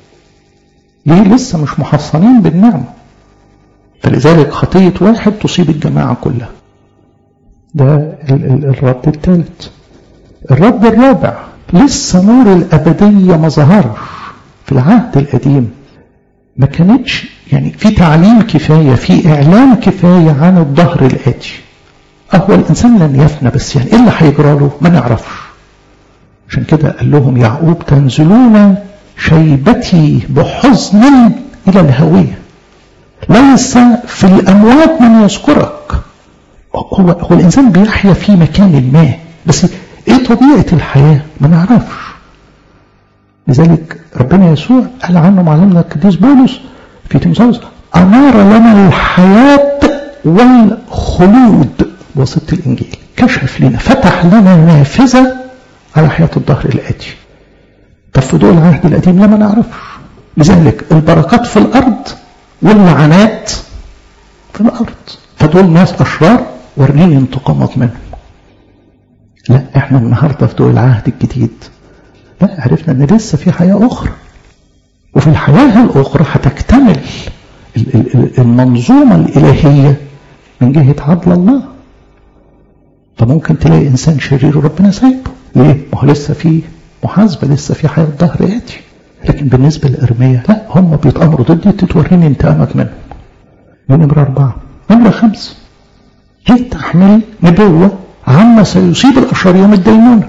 ليه لسه مش محصنين بالنعمة فلذلك خطية واحد تصيب الجماعة كلها ده الرد الثالث الرد الرابع لسه نور الأبدية ما ظهرش في العهد القديم ما كانتش يعني في تعليم كفاية في إعلان كفاية عن الظهر الآتي أهو الإنسان لن يفنى بس يعني إيه اللي هيجرى له ما نعرفش عشان كده قال لهم يعقوب تنزلون شيبتي بحزن إلى الهوية ليس في الأموات من يذكرك هو, هو الإنسان بيحيا في مكان ما بس إيه طبيعة الحياة ما نعرفش لذلك ربنا يسوع قال عنه معلمنا القديس بولس في تيموثاوس أنار لنا الحياة والخلود بواسطة الإنجيل كشف لنا فتح لنا نافذة على حياة الظهر الآتي طب في ضوء العهد القديم لما نعرفش لذلك البركات في الأرض واللعنات في الأرض فدول ناس أشرار وريني انتقامات منهم لا احنا النهاردة في ضوء العهد الجديد لا عرفنا ان لسه في حياة أخرى وفي الحياة الأخرى هتكتمل المنظومة الإلهية من جهة عدل الله فممكن تلاقي إنسان شرير وربنا سايبه ليه؟ ما هو لسه في محاسبة لسه في حياة ظهر يأتي لكن بالنسبة لإرميا لا هم بيتأمروا ضدي تتوريني انتقامك منهم دي نمرة أربعة نمرة خمسة ليه تحمل نبوة عما سيصيب الأشرار يوم الدينونة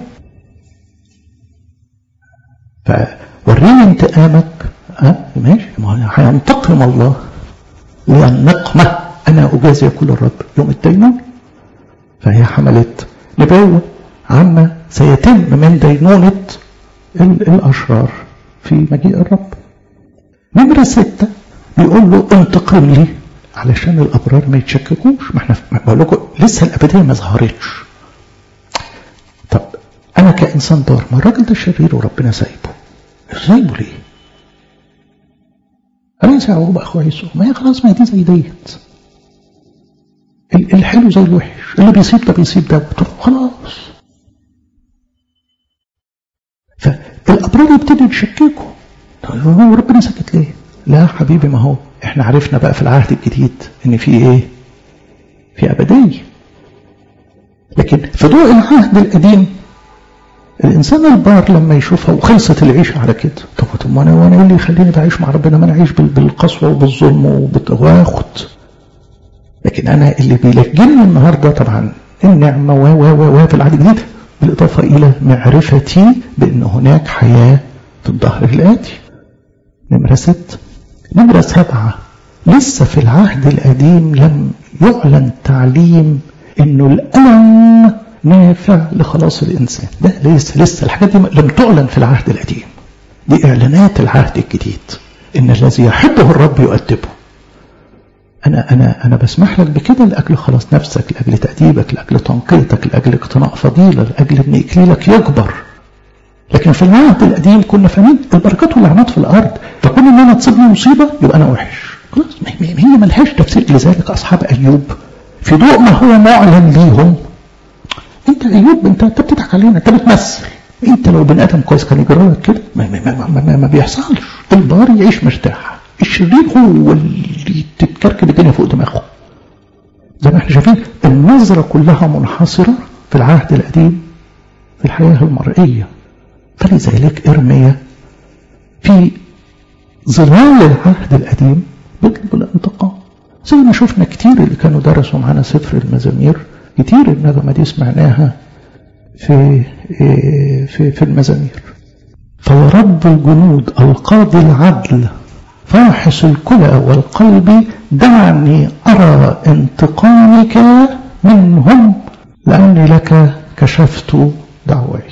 فوريني انتقامك أه ماشي ما هينتقم الله للنقمة أنا أجازي كل الرب يوم الدينونة فهي حملت نبوة عما سيتم من دينونة الأشرار في مجيء الرب نمرة ستة بيقول له انتقم لي علشان الأبرار ما يتشككوش ما احنا بقول لكم لسه الأبدية ما ظهرتش طب أنا كإنسان دار ما الراجل ده شرير وربنا سايبه سايبه ليه؟ أليس يعقوب أخو عيسو ما هي خلاص ما هي دي زي ديت الحلو زي الوحش اللي بيصيب ده بيصيب ده خلاص فالأبرار يبتدوا يتشككوا هو ربنا سكت ليه؟ لا حبيبي ما هو احنا عرفنا بقى في العهد الجديد ان في ايه؟ في أبدية لكن في ضوء العهد القديم الإنسان البار لما يشوفها وخلصت العيشة على كده طب طب أنا وأنا إيه اللي يخليني بعيش مع ربنا ما أنا أعيش بالقسوة وبالظلم وباخد لكن أنا اللي بيلجني النهاردة طبعا النعمة و و و في العهد الجديد بالإضافة إلى معرفتي بأن هناك حياة في الظهر الآتي نمرة ست نمرة سبعة لسه في العهد القديم لم يعلن تعليم أنه الألم نافع لخلاص الإنسان ده لسه لسه الحاجات دي لم تعلن في العهد القديم دي إعلانات العهد الجديد إن الذي يحبه الرب يؤدبه أنا أنا أنا بسمح لك بكده لأجل خلاص نفسك لأجل تأديبك لأجل تنقيتك لأجل اقتناء فضيلة لأجل إن إكليلك يكبر لكن في العهد القديم كنا فاهمين البركات واللعنات في الأرض فكون إن أنا تصيبني مصيبة يبقى أنا وحش خلاص هي ملهاش تفسير لذلك أصحاب أيوب في ضوء ما هو معلن ليهم أنت أيوب أنت أنت بتضحك علينا أنت بتمثل أنت لو بني آدم كويس كان يجرى لك كده ما, ما, ما, ما, ما, ما بيحصلش البار يعيش مرتاح الشرير هو اللي تتكركب الدنيا فوق دماغه زي ما احنا شايفين النظرة كلها منحصرة في العهد القديم في الحياة المرئية فلذلك إرميا في ظلال العهد القديم بيطلب الانتقام زي ما شفنا كتير اللي كانوا درسوا معانا سفر المزامير كتير النغمة دي سمعناها في في في المزامير فورب الجنود القاضي العدل فاحص الكلى والقلب دعني أرى انتقامك منهم لأني لك كشفت دعواي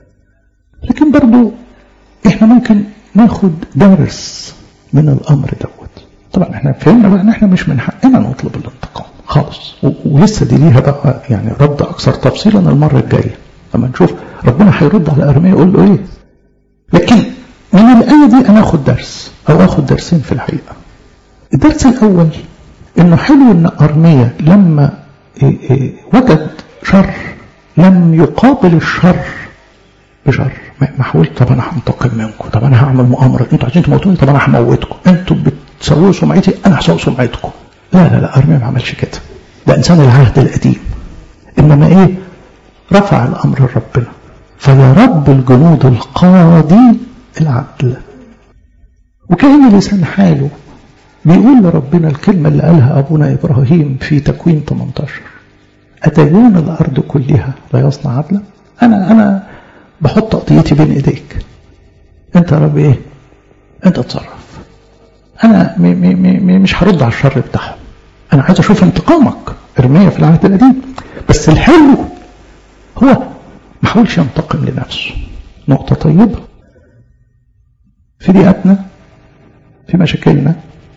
لكن برضو احنا ممكن ناخد درس من الأمر دوت طبعا احنا فهمنا بقى ان احنا مش من حقنا نطلب الانتقام خالص ولسه دي ليها بقى يعني رد اكثر تفصيلا المره الجايه لما نشوف ربنا هيرد على ارميا يقول له ايه لكن من الايه دي انا اخد درس او اخد درسين في الحقيقه الدرس الاول انه حلو ان ارميا لما إيه إيه وجد شر لم يقابل الشر بشر ما حاولت طب انا هنتقم منكم طب انا هعمل مؤامره انتوا عايزين تموتوني طب انا هموتكم انتوا بتسووا سمعتي انا هسوي سمعتكم لا لا لا ارميا ما عملش كده ده انسان العهد القديم انما ايه رفع الامر لربنا فيا رب الجنود القاضي العدل وكأن لسان حاله بيقول لربنا الكلمة اللي قالها أبونا إبراهيم في تكوين 18 أتجون الأرض كلها لا يصنع عدلا أنا أنا بحط قضيتي بين إيديك أنت يا رب إيه أنت تصرف أنا مي مي مي مش هرد على الشر بتاعهم أنا عايز أشوف انتقامك ارميا في العهد القديم بس الحلو هو ما حاولش ينتقم لنفسه نقطة طيبة في ضيقتنا في مشاكلنا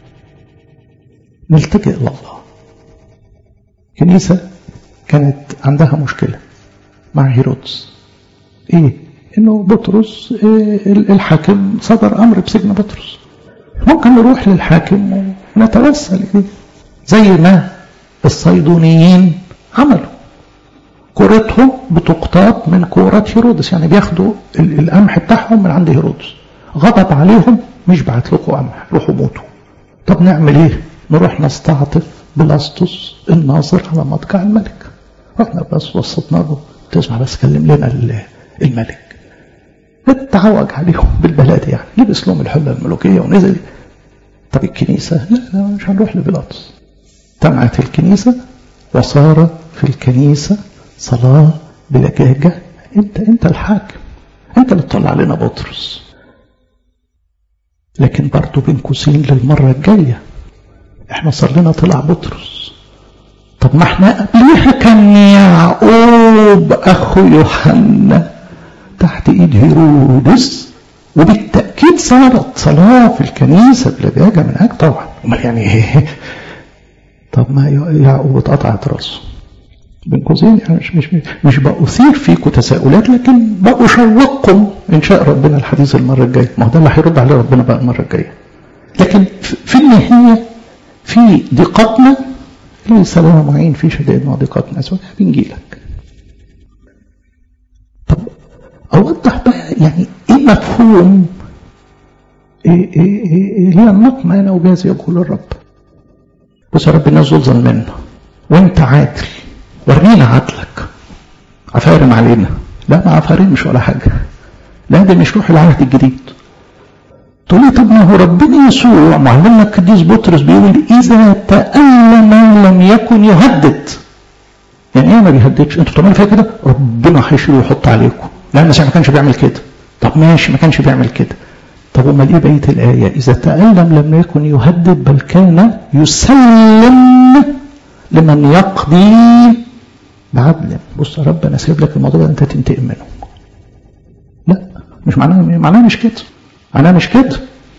نلتجئ إلى الله كنيسة كانت عندها مشكلة مع هيرودس ايه انه بطرس إيه الحاكم صدر امر بسجن بطرس ممكن نروح للحاكم ونتوسل اليه زي ما الصيدونيين عملوا كورتهم بتقتات من كورة هيرودس يعني بياخدوا القمح بتاعهم من عند هيرودس غضب عليهم مش بعت لكم قمح روحوا موتوا طب نعمل ايه نروح نستعطف بلاستوس الناظر على مضجع الملك رحنا بس وسطنا له تسمع بس كلم لنا الملك اتعوج عليهم بالبلاد يعني لبس لهم الحله الملوكيه ونزل طب الكنيسه لا لا مش هنروح لبيلاطس تمعت الكنيسه وصار في الكنيسه صلاه بلجاجه انت انت الحاكم انت اللي تطلع علينا بطرس لكن برضه بين قوسين للمره الجايه احنا صار لنا طلع بطرس طب ما احنا قبليها كان يعقوب اخو يوحنا تحت ايد هيرودس وبالتاكيد صارت صلاه في الكنيسه بلجاجه من هناك طبعا امال يعني ايه طب ما يعقوب اتقطعت راسه بين قوسين يعني مش مش مش بأثير فيكم تساؤلات لكن بأشوقكم ان شاء ربنا الحديث المره الجايه ما هو ده اللي هيرد عليه ربنا بقى المره الجايه لكن في النهايه في ضيقتنا ليس لنا معين في شدائد وضيقتنا سواء بنجيلك طب أوضح بقى يعني إيه مفهوم إيه إيه إيه ليه النقمة أنا وجاز يقول الرب بص يا رب الناس دول ظلمنا وأنت عادل ورينا عدلك عفارم علينا لا ما عفارمش ولا حاجة لا ده مش روح العهد الجديد تقول لي طب ما هو ربنا يسوع معلمنا القديس بطرس بيقول اذا تألم لم يكن يهدد يعني ايه ما بيهددش انتوا بتعملوا فيها كده ربنا هيشيل ويحط عليكم لا المسيح ما كانش بيعمل كده طب ماشي ما كانش بيعمل كده طب امال ايه بقيه الايه اذا تألم لم يكن يهدد بل كان يسلم لمن يقضي بعدل بص يا رب انا سايب لك الموضوع ده انت تنتقم منه لا مش معناها معناها مش كده معناها مش كده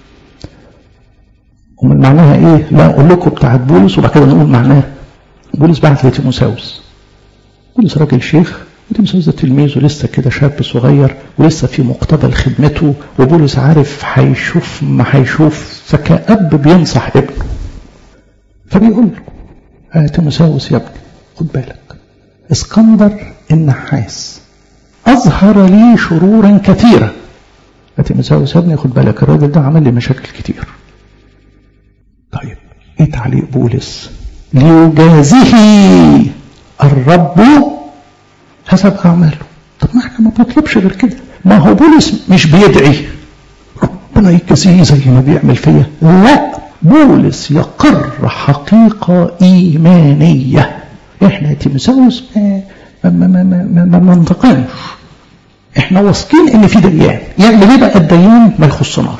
ومن معناها ايه لا اقول لكم بتاعت بولس وبعد كده نقول معناها بولس بعت لتيموساوس بولس راجل شيخ وتيموساوس ده تلميذ ولسه كده شاب صغير ولسه في مقتبل خدمته وبولس عارف هيشوف ما هيشوف فكأب بينصح ابنه فبيقول له آه تيموساوس يا ابني خد بالك اسكندر النحاس أظهر لي شرورا كثيرة تيموساوس يا ابني خد بالك الراجل ده عمل لي مشاكل كتير طيب ايه تعليق بولس ليجازه الرب حسب اعماله طب ما احنا ما بنطلبش غير كده ما هو بولس مش بيدعي ربنا يجازيه زي ما بيعمل فيا لا بولس يقر حقيقة إيمانية احنا تيمساوس ما ما ما ما, ما, ما منطقناش احنا واثقين ان في ديان يعني ليه بقى الديان ما يخصناش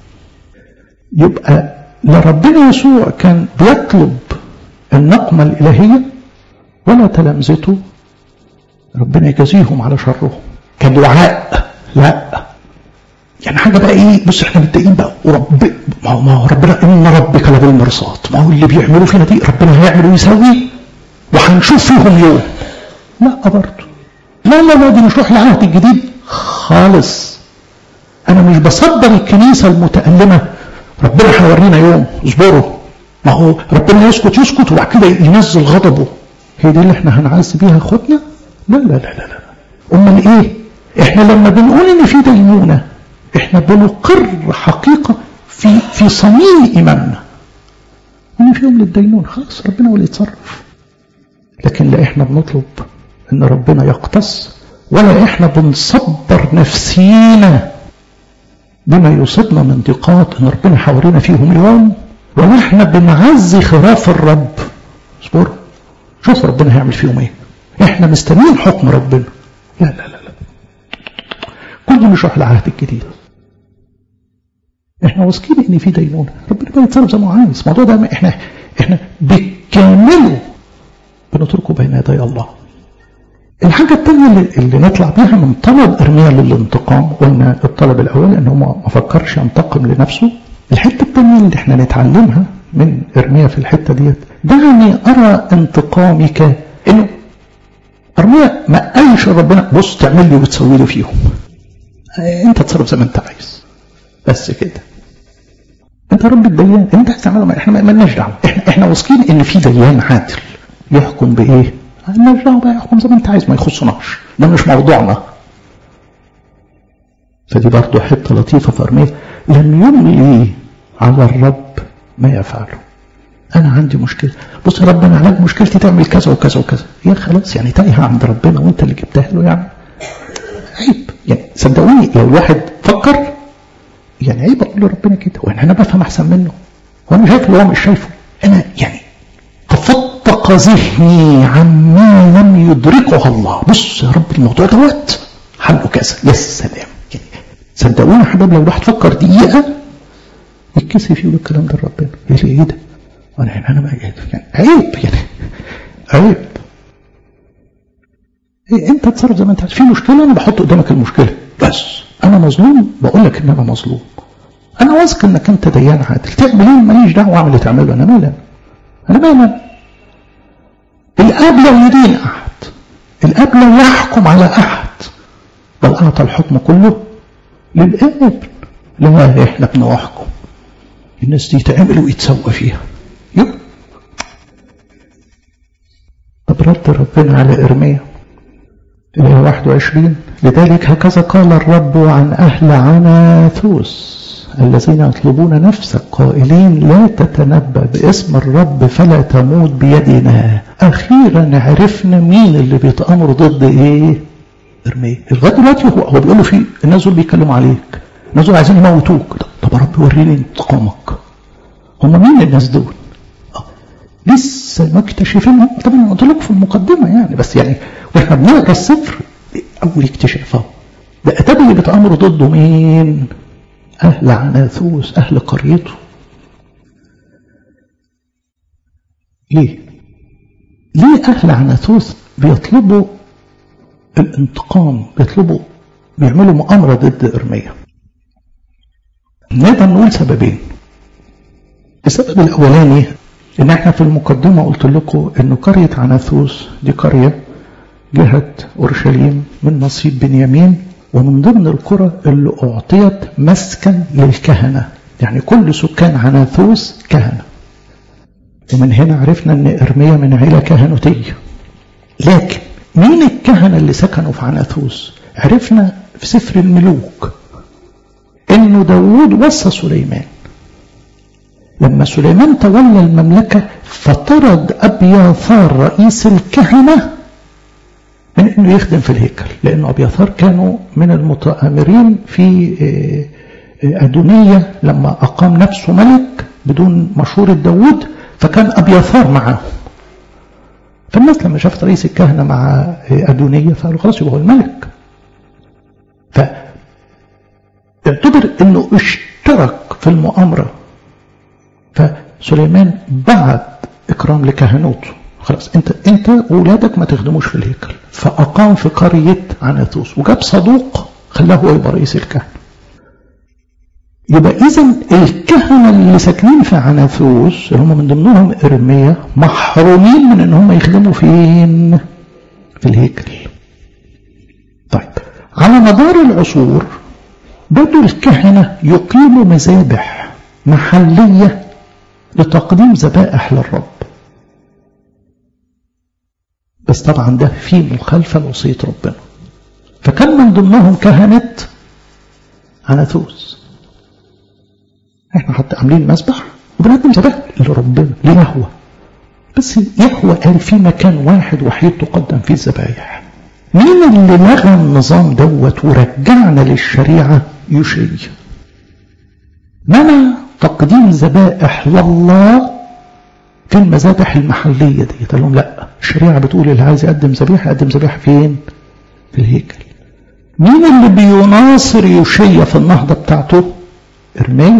يبقى لا ربنا يسوع كان بيطلب النقمة الإلهية ولا تلامذته ربنا يجازيهم على شرهم كدعاء لا يعني حاجة بقى ايه بص احنا متضايقين بقى ورب ما هو ما هو ربنا ان ربك لبالمرصاد ما هو اللي بيعملوه فينا دي ربنا هيعمل ويسوي وهنشوف فيهم يوم لا برضه لا لا لا دي مش روح العهد الجديد خالص انا مش بصدر الكنيسة المتألمة ربنا هيورينا يوم اصبروا ما هو ربنا يسكت يسكت وبعد كده ينزل غضبه هي دي اللي احنا هنعز بيها اخواتنا لا لا لا لا لا امال ايه احنا لما بنقول ان في دينونه احنا بنقر حقيقه في في صميم ايماننا ان في يوم للدينون خلاص ربنا هو اللي يتصرف لكن لا احنا بنطلب ان ربنا يقتص ولا احنا بنصبر نفسينا بما يصيبنا من ضيقات ان ربنا حوالينا فيهم يوم ولا احنا بنعزي خراف الرب اصبروا شوفوا ربنا هيعمل فيهم ايه احنا مستنيين حكم ربنا لا لا لا لا كل مش روح العهد الجديد احنا واثقين ان في دينونه ربنا بقى يتصرف زي ما هو عايز الموضوع ده احنا احنا بالكامل بنتركه بين يدي الله الحاجة الثانية اللي, اللي نطلع بيها من طلب إرميا للانتقام قلنا الطلب الأول إن هو ما فكرش ينتقم لنفسه الحتة الثانية اللي احنا نتعلمها من إرميا في الحتة ديت دعني أرى انتقامك إنه إرميا ما قالش ربنا بص تعمل لي وتسوي لي فيهم أنت تصرف زي ما أنت عايز بس كده أنت رب الديان أنت عايز تعمله احنا ما لناش دعوة احنا احنا واثقين إن في ديان عادل يحكم بإيه؟ مالناش دعوة بقى يحكم زي ما أنت عايز ما يخصناش ده مش موضوعنا فدي برضه حتة لطيفة في أرميا لم يملي على الرب ما يفعله أنا عندي مشكلة بص يا رب أنا علاج مشكلتي تعمل كذا وكذا وكذا يا خلاص يعني تايهة عند ربنا وأنت اللي جبتها له يعني عيب يعني صدقوني لو الواحد فكر يعني عيب أقول لربنا كده وأنا أنا بفهم أحسن منه وأنا شايف اللي هو مش شايفه أنا يعني تفتق ذهني عما لم يدركه الله بص يا رب الموضوع دوت حله كذا يا سلام يعني صدقوني يا حبايب لو الواحد فكر دقيقة يتكسف يقول الكلام ده لربنا يقول ايه ده؟ وانا يعني انا بقى يعني عيب يعني عيب إيه انت تصرف زي ما انت عايز في مشكله انا بحط قدامك المشكله بس انا مظلوم بقول لك ان انا مظلوم انا واثق انك انت ديان عادل تعمل ايه ماليش دعوه اعمل اللي تعمله انا مالي انا مالي الاب لو يدين احد الاب لو يحكم على احد بل اعطى الحكم كله للاب لا احنا بنحكم الناس دي تعمل ويتسوى فيها يب. طب رد ربنا على إرميا الآية 21 لذلك هكذا قال الرب عن أهل عناثوس الذين يطلبون نفسك قائلين لا تتنبأ باسم الرب فلا تموت بيدنا أخيرا عرفنا مين اللي بيتأمر ضد إيه إرميا لغاية دلوقتي هو, هو بيقول له في الناس دول بيتكلموا عليك الناس دول عايزين يموتوك طب يا رب وريني انتقامك هم مين الناس دول لسه مكتشفينهم طبعا قلت لكم في المقدمه يعني بس يعني واحنا بنقرا السفر اول اكتشاف اهو ده اتاب اللي بيتامروا ضده مين؟ اهل عناثوس اهل قريته ليه؟ ليه اهل عناثوس بيطلبوا الانتقام بيطلبوا بيعملوا مؤامرة ضد إرميا نقدر نقول سببين السبب الأولاني إن إحنا في المقدمة قلت لكم إن قرية عناثوس دي قرية جهة أورشليم من نصيب بنيامين ومن ضمن القرى اللي أعطيت مسكن للكهنة يعني كل سكان عناثوس كهنة ومن هنا عرفنا ان ارميا من عيله كهنوتيه لكن مين الكهنه اللي سكنوا في عناثوس عرفنا في سفر الملوك انه داوود وصى سليمان لما سليمان تولى المملكة فطرد أبياثار رئيس الكهنة من أنه يخدم في الهيكل لأن أبياثار كانوا من المتآمرين في أدونية لما أقام نفسه ملك بدون مشورة داود فكان أبياثار معهم فالناس لما شافت رئيس الكهنة مع أدونية فقالوا خلاص يبقى هو الملك فاعتبر أنه اشترك في المؤامرة فسليمان بعت إكرام لكهنوته خلاص انت انت واولادك ما تخدموش في الهيكل فاقام في قريه عناثوس وجاب صدوق خلاه هو يبقى رئيس الكهنه يبقى اذا الكهنه اللي ساكنين في عناثوس اللي هم من ضمنهم ارميا محرومين من ان هم يخدموا فين في الهيكل طيب على مدار العصور بدوا الكهنه يقيموا مذابح محليه لتقديم ذبائح للرب بس طبعا ده في مخالفة لوصية ربنا فكان من ضمنهم كهنة عناثوس احنا حتى عاملين مسبح وبنقدم ذبائح لربنا ليهوى بس يهوى قال في مكان واحد وحيد تقدم فيه الذبايح مين اللي لغى النظام دوت ورجعنا للشريعة يشي منع تقديم ذبائح لله في المذابح المحلية دي قال لهم لا الشريعة بتقول اللي عايز يقدم ذبيحة يقدم ذبيحة فين في الهيكل مين اللي بيناصر يوشيا في النهضة بتاعته إرميا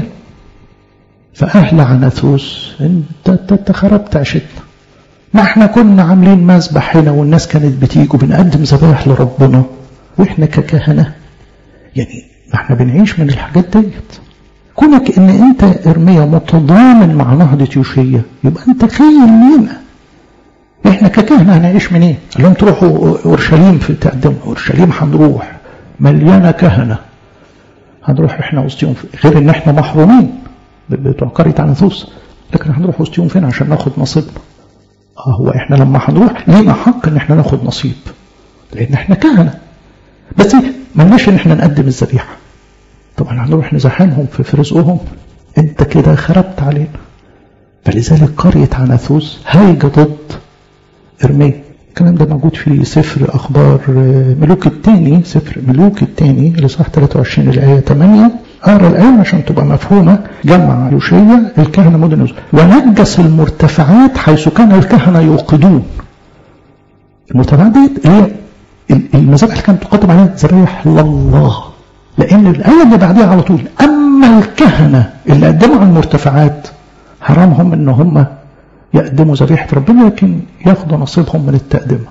فأهل عناثوس انت انت خربت عشتنا ما احنا كنا عاملين مذبح هنا والناس كانت بتيجي وبنقدم ذبائح لربنا واحنا ككهنة يعني ما احنا بنعيش من الحاجات ديت كونك ان انت ارميا متضامن مع نهضة يوشيا يبقى انت خاين لينا احنا ككهنة هنعيش منين إيه؟ قال لهم تروحوا اورشليم في تقدموا اورشليم هنروح مليانة كهنة هنروح احنا وسطيهم غير ان احنا محرومين بتوع قرية عناثوس لكن هنروح وسطيهم فين عشان ناخد نصيبنا اه هو احنا لما هنروح لينا حق ان احنا ناخد نصيب لان احنا كهنة بس ملناش ان احنا نقدم الذبيحه طبعا هنروح نزحمهم في رزقهم انت كده خربت علينا فلذلك قرية عناثوس هايجة ضد إرميا الكلام ده موجود في سفر أخبار ملوك الثاني سفر ملوك الثاني لصح 23 الآية 8 أقرأ الآية عشان تبقى مفهومة جمع يوشيا الكهنة مدن يوسف ونجس المرتفعات حيث كان الكهنة يوقدون المرتفعات دي هي المذابح اللي كانت تقدم عليها ذبائح لله لأن الآية اللي بعديها على طول أما الكهنة اللي قدموا على المرتفعات حرامهم إن هم يقدموا ذبيحة ربنا لكن ياخدوا نصيبهم من التقدمة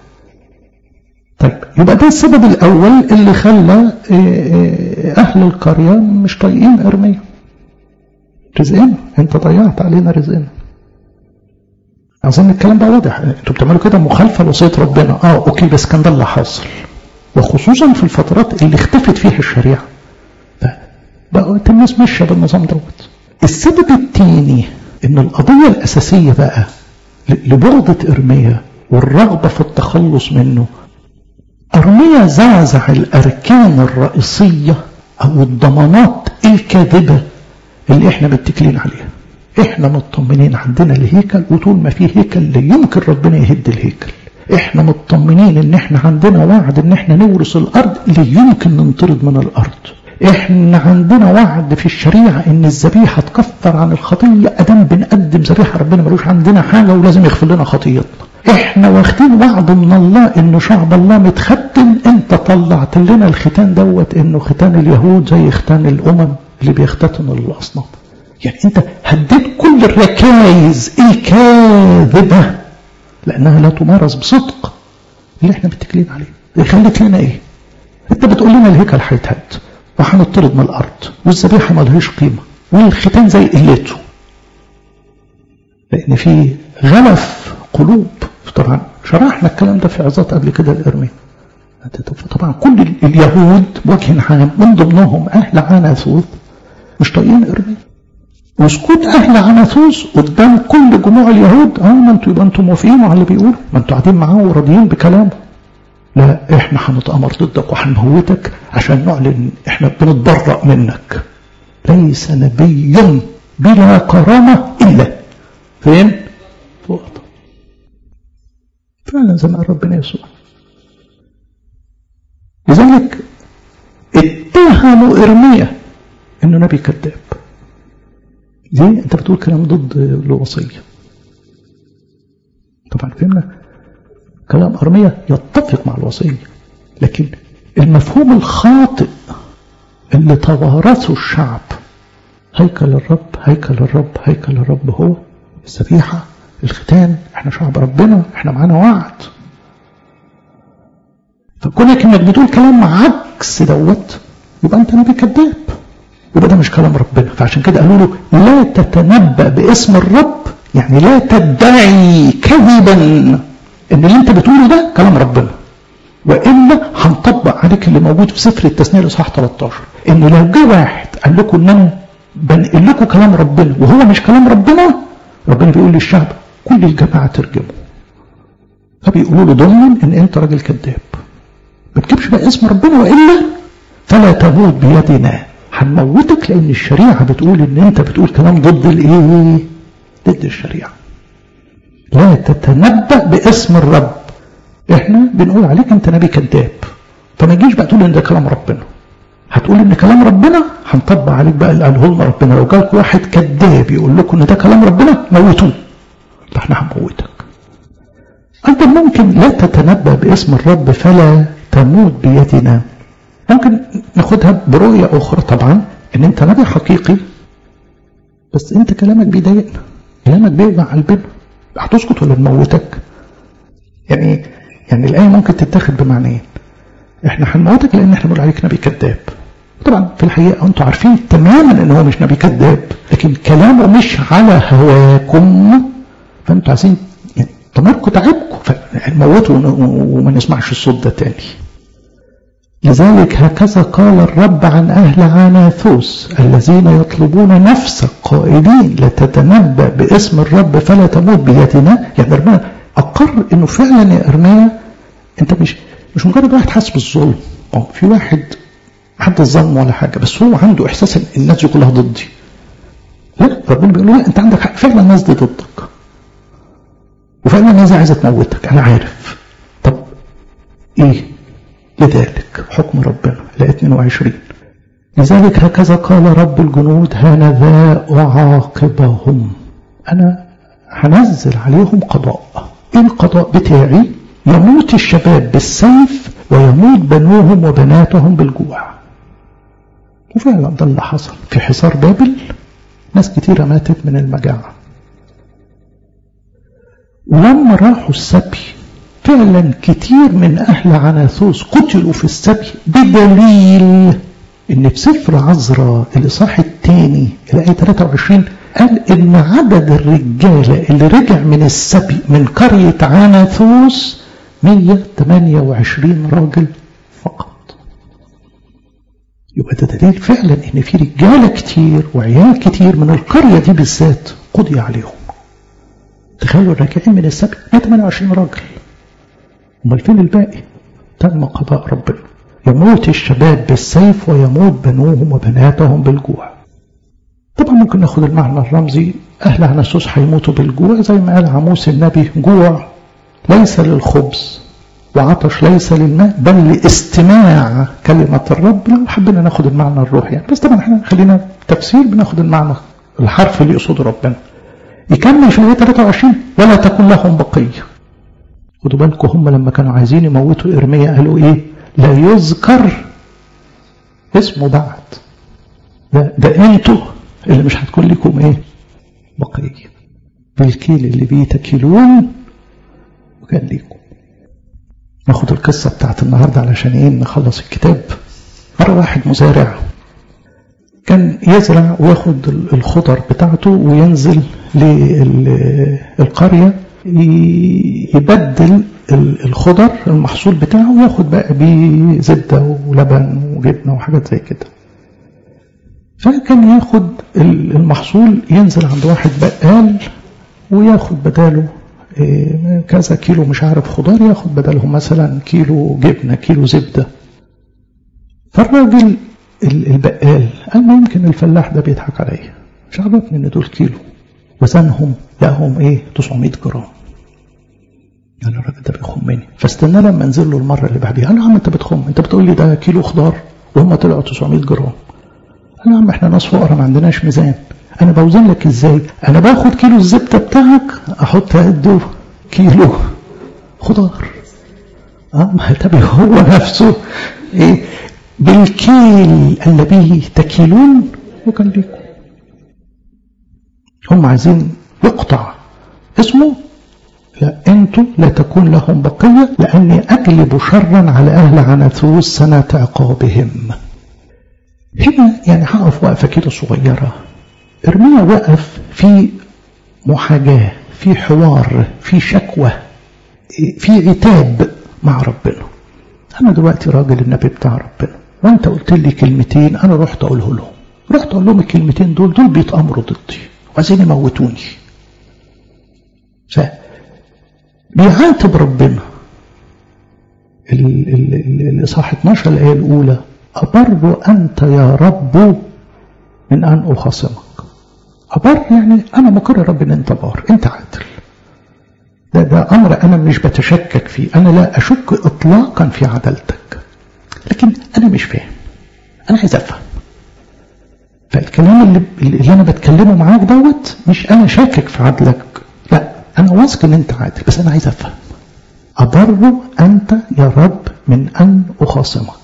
طيب يبقى ده السبب الأول اللي خلى أهل القرية مش طايقين إرميا رزقنا أنت ضيعت علينا رزقنا أظن الكلام ده واضح أنتوا بتعملوا كده مخالفة لوصية ربنا أه أوكي بس كان ده اللي حاصل وخصوصا في الفترات اللي اختفت فيها الشريعة بقت الناس ماشية بالنظام دوت السبب الثاني ان القضية الأساسية بقى لبغضة إرميا والرغبة في التخلص منه أرميا زعزع الأركان الرئيسية أو الضمانات الكاذبة اللي احنا متكلين عليها احنا مطمنين عندنا الهيكل وطول ما فيه هيكل لا يمكن ربنا يهد الهيكل احنا مطمنين ان احنا عندنا وعد ان احنا نورث الارض لا يمكن ننطرد من الارض احنا عندنا وعد في الشريعة ان الذبيحة تكفر عن الخطية ادام بنقدم ذبيحة ربنا ملوش عندنا حاجة ولازم يغفر لنا خطيتنا احنا واخدين وعد من الله انه شعب الله متختم انت طلعت لنا الختان دوت انه ختان اليهود زي ختان الامم اللي بيختتنوا للاصنام يعني انت هديت كل الركائز الكاذبة لانها لا تمارس بصدق اللي احنا متكلين عليه خلت لنا ايه انت بتقول لنا الهيكل هيتهد وهنطرد من الارض والذبيحه ملهاش قيمه والختان زي قلته لان في غلف قلوب طبعا شرحنا الكلام ده في عظات قبل كده الارمين طبعا كل اليهود بوجه عام من ضمنهم اهل عناثوث مش طايقين ارمين وسكوت اهل عناثوث قدام كل جموع اليهود اه ما انتوا يبقى انتوا موافقين على اللي بيقولوا ما انتوا قاعدين معاه وراضيين بكلامه لا احنا هنتامر ضدك وهنموتك عشان نعلن احنا بنتبرأ منك ليس نبي بلا كرامة إلا فين؟ فوق فعلا زي ما قال ربنا يسوع لذلك اتهموا إرميا إنه نبي كذاب ليه؟ أنت بتقول كلام ضد الوصية طبعا فهمنا كلام أرميا يتفق مع الوصية لكن المفهوم الخاطئ اللي توارثه الشعب هيكل الرب هيكل الرب هيكل الرب هو الذبيحة الختان احنا شعب ربنا احنا معانا وعد فكونك انك بتقول كلام عكس دوت يبقى انت نبي كذاب يبقى ده مش كلام ربنا فعشان كده قالوا له لا تتنبأ باسم الرب يعني لا تدعي كذبا ان اللي انت بتقوله ده كلام ربنا والا هنطبق عليك اللي موجود في سفر التثنيه الاصحاح 13 ان لو جه واحد قال لكم ان انا بنقل لكم كلام ربنا وهو مش كلام ربنا ربنا بيقول للشعب كل الجماعه ترجمه فبيقولوا له ضمن ان انت راجل كذاب ما تجيبش بقى اسم ربنا والا فلا تموت بيدنا هنموتك لان الشريعه بتقول ان انت بتقول كلام ضد الايه؟ ضد الشريعه. لا تتنبأ باسم الرب. احنا بنقول عليك انت نبي كذاب. فما تجيش بقى تقول ان ده كلام ربنا. هتقول ان كلام ربنا هنطبق عليك بقى اللي قاله لنا ربنا لو جالك واحد كذاب يقول لكم ان ده كلام ربنا موتوه. فاحنا هنموتك. ايضا ممكن لا تتنبأ باسم الرب فلا تموت بيدنا ممكن ناخدها برؤية أخرى طبعا إن أنت نبي حقيقي بس أنت كلامك بيضايقنا كلامك بيوجع قلبنا هتسكت ولا نموتك؟ يعني يعني الآية ممكن تتاخد بمعنيين إحنا هنموتك لأن إحنا بنقول عليك نبي كذاب طبعا في الحقيقة أنتوا عارفين تماما إن هو مش نبي كذاب لكن كلامه مش على هواكم فأنتوا عايزين يعني ضميركم تعبكم فنموتوا وما نسمعش الصوت ده تاني لذلك هكذا قال الرب عن أهل عناثوس الذين يطلبون نفسك قائلين لتتنبأ باسم الرب فلا تموت بيدنا يعني ربنا أقر إنه فعلا يا إرميا أنت مش مش مجرد واحد حاسس بالظلم أو في واحد حد ظلم ولا حاجة بس هو عنده إحساس إن الناس دي كلها ضدي لا ربنا بيقول له لا أنت عندك حق فعلا الناس دي ضدك وفعلا الناس دي عايزة تموتك أنا عارف طب إيه لذلك حكم ربنا الآية 22 لذلك هكذا قال رب الجنود هانذا أعاقبهم أنا هنزل عليهم قضاء إيه القضاء بتاعي يموت الشباب بالسيف ويموت بنوهم وبناتهم بالجوع وفعلا ده اللي حصل في حصار بابل ناس كتيرة ماتت من المجاعة ولما راحوا السبي فعلا كتير من أهل عناثوس قتلوا في السبي بدليل إن في سفر عزرا الإصحاح الثاني الآية 23 قال إن عدد الرجالة اللي رجع من السبي من قرية عناثوس 128 راجل فقط يبقى ده دليل فعلا إن في رجالة كتير وعيال كتير من القرية دي بالذات قضي عليهم تخيلوا الراجعين من السبي 128 راجل امال فين الباقي تم قضاء ربنا يموت الشباب بالسيف ويموت بنوهم وبناتهم بالجوع طبعا ممكن ناخد المعنى الرمزي اهل عناسوس هيموتوا بالجوع زي ما قال عموس النبي جوع ليس للخبز وعطش ليس للماء بل لاستماع كلمة الرب لو حبينا ناخد المعنى الروحي يعني بس طبعا احنا خلينا تفسير بناخد المعنى الحرف اللي يقصده ربنا يكمل في الآية 23 ولا تكن لهم بقيه خدوا بالكم هم لما كانوا عايزين يموتوا إرميا قالوا إيه لا يذكر اسمه بعد ده, ده انتوا اللي مش هتكون لكم ايه بقية بالكيل اللي بيه تكيلون وكان ليكم ناخد القصة بتاعت النهاردة علشان ايه نخلص الكتاب مرة واحد مزارع كان يزرع وياخد الخضر بتاعته وينزل للقرية يبدل الخضر المحصول بتاعه وياخد بقى بيه زبدة ولبن وجبنة وحاجات زي كده فكان ياخد المحصول ينزل عند واحد بقال وياخد بداله كذا كيلو مش عارف خضار ياخد بدلهم مثلا كيلو جبنة كيلو زبدة فالراجل البقال قال ما يمكن الفلاح ده بيضحك عليا مش عرفني ان دول كيلو وزنهم لقاهم ايه 900 جرام يعني الراجل ده بيخمني فاستنى لما انزل له المره اللي بعديها قال له يا عم انت بتخم انت بتقول لي ده كيلو خضار وهم طلعوا 900 جرام قال له يا عم احنا ناس فقراء ما عندناش ميزان انا بوزن لك ازاي انا باخد كيلو الزبده بتاعك احط قده كيلو خضار اه ما طب هو نفسه ايه بالكيل الذي تكيلون وكان ليكم هم عايزين يقطع اسمه لا انتوا لا تكون لهم بقية لأني أجلب شرا على أهل عناثوس سنة عقابهم هنا يعني هقف وقفة كده صغيرة ارميا وقف في محاجاة في حوار في شكوى في عتاب مع ربنا أنا دلوقتي راجل النبي بتاع ربنا وأنت قلت لي كلمتين أنا رحت أقوله لهم رحت أقول لهم الكلمتين دول دول بيتأمروا ضدي وعايزين يموتوني ف بيعاتب ربنا الإصحاح 12 الآية الأولى أبر أنت يا رب من أن أخاصمك أبر يعني أنا مقر يا رب أن أنت بار أنت عادل ده, ده أمر أنا مش بتشكك فيه أنا لا أشك إطلاقا في عدالتك لكن أنا مش فاهم أنا عايز أفهم فالكلام اللي, اللي أنا بتكلمه معاك دوت مش أنا شاكك في عدلك لا أنا واثق إن أنت عادل بس أنا عايز أفهم أبر أنت يا رب من أن أخاصمك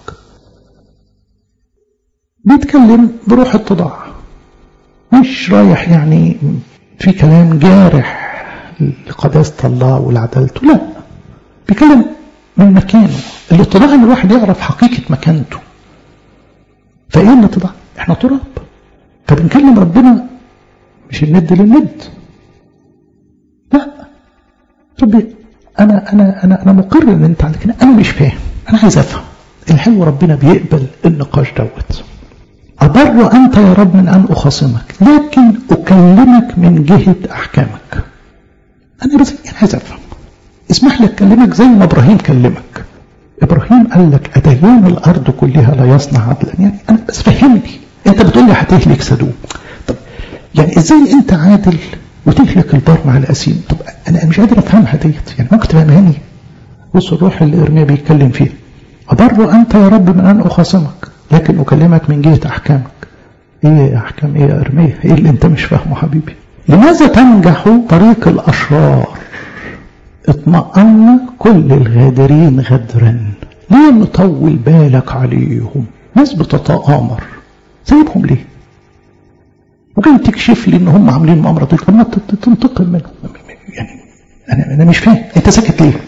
بيتكلم بروح اتضاع مش رايح يعني في كلام جارح لقداسة الله ولعدالته لا بيتكلم من مكانه الاتضاع ان الواحد يعرف حقيقة مكانته فايه الاتضاع احنا تراب فبنكلم ربنا مش الند للند لا طب انا انا انا انا مقر ان انت عندك انا مش فاهم انا عايز افهم الحلو ربنا بيقبل النقاش دوت أبر أنت يا رب من أن أخاصمك لكن أكلمك من جهة أحكامك أنا بس أنا عايز أفهم اسمح لي أكلمك زي ما إبراهيم كلمك إبراهيم قال لك أديان الأرض كلها لا يصنع عدلا يعني أنا بس فهمني أنت بتقول لي هتهلك سدوم طب يعني إزاي أنت عادل وتهلك البار مع الأسيم طب أنا مش قادر أفهمها ديت يعني ممكن تفهمهاني بص الروح اللي إرميا بيتكلم فيه أبر أنت يا رب من أن أخاصمك لكن أكلمك من جهة أحكامك إيه أحكام إيه يا أرمية إيه اللي أنت مش فاهمه حبيبي لماذا تنجح طريق الأشرار اطمأن كل الغادرين غدرا ليه مطول بالك عليهم ناس بتتآمر سايبهم ليه وجاي تكشف لي ان هم عاملين مؤامره ضدك طب ما تنتقم منهم يعني انا انا مش فاهم انت ساكت ليه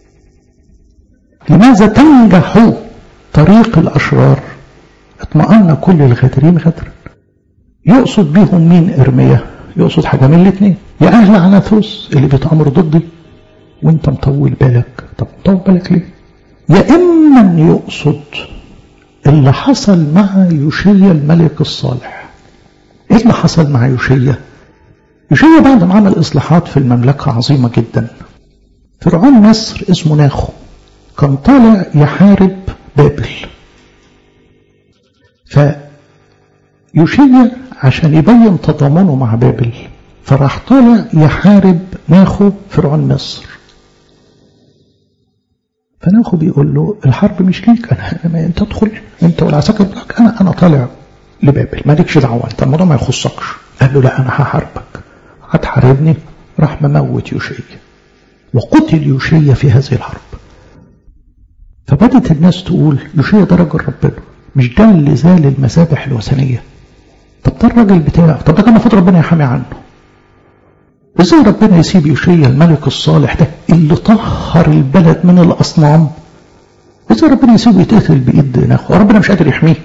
لماذا تنجح طريق الاشرار اطمأن كل الغادرين غدرا يقصد بيهم مين ارميا يقصد حاجه من الاثنين يا اهل عناثوس اللي بيتامروا ضدي وانت مطول بالك طب مطول بالك ليه يا اما يقصد اللي حصل مع يوشيا الملك الصالح ايه اللي حصل مع يوشيا يوشيا بعد ما عمل اصلاحات في المملكه عظيمه جدا فرعون مصر اسمه ناخو كان طالع يحارب بابل فيوشيا عشان يبين تضامنه مع بابل فراح طالع يحارب ناخو فرعون مصر فناخو بيقول له الحرب مش ليك انا, أنا انت تدخل انت والعساكر بتاعك انا انا طالع لبابل مالكش دعوه انت الموضوع ما يخصكش قال له لا انا هحاربك هتحاربني راح مموت يوشيا وقتل يوشيا في هذه الحرب فبدت الناس تقول يوشيا ده راجل ربنا مش ده اللي زال المذابح الوثنيه طب ده الراجل بتاعه طب ده كان المفروض ربنا يحامي عنه ازاي ربنا يسيب يوشيا الملك الصالح ده اللي طهر البلد من الاصنام إذا ربنا يسيبه يتقتل بإيد نخوة وربنا مش قادر يحميه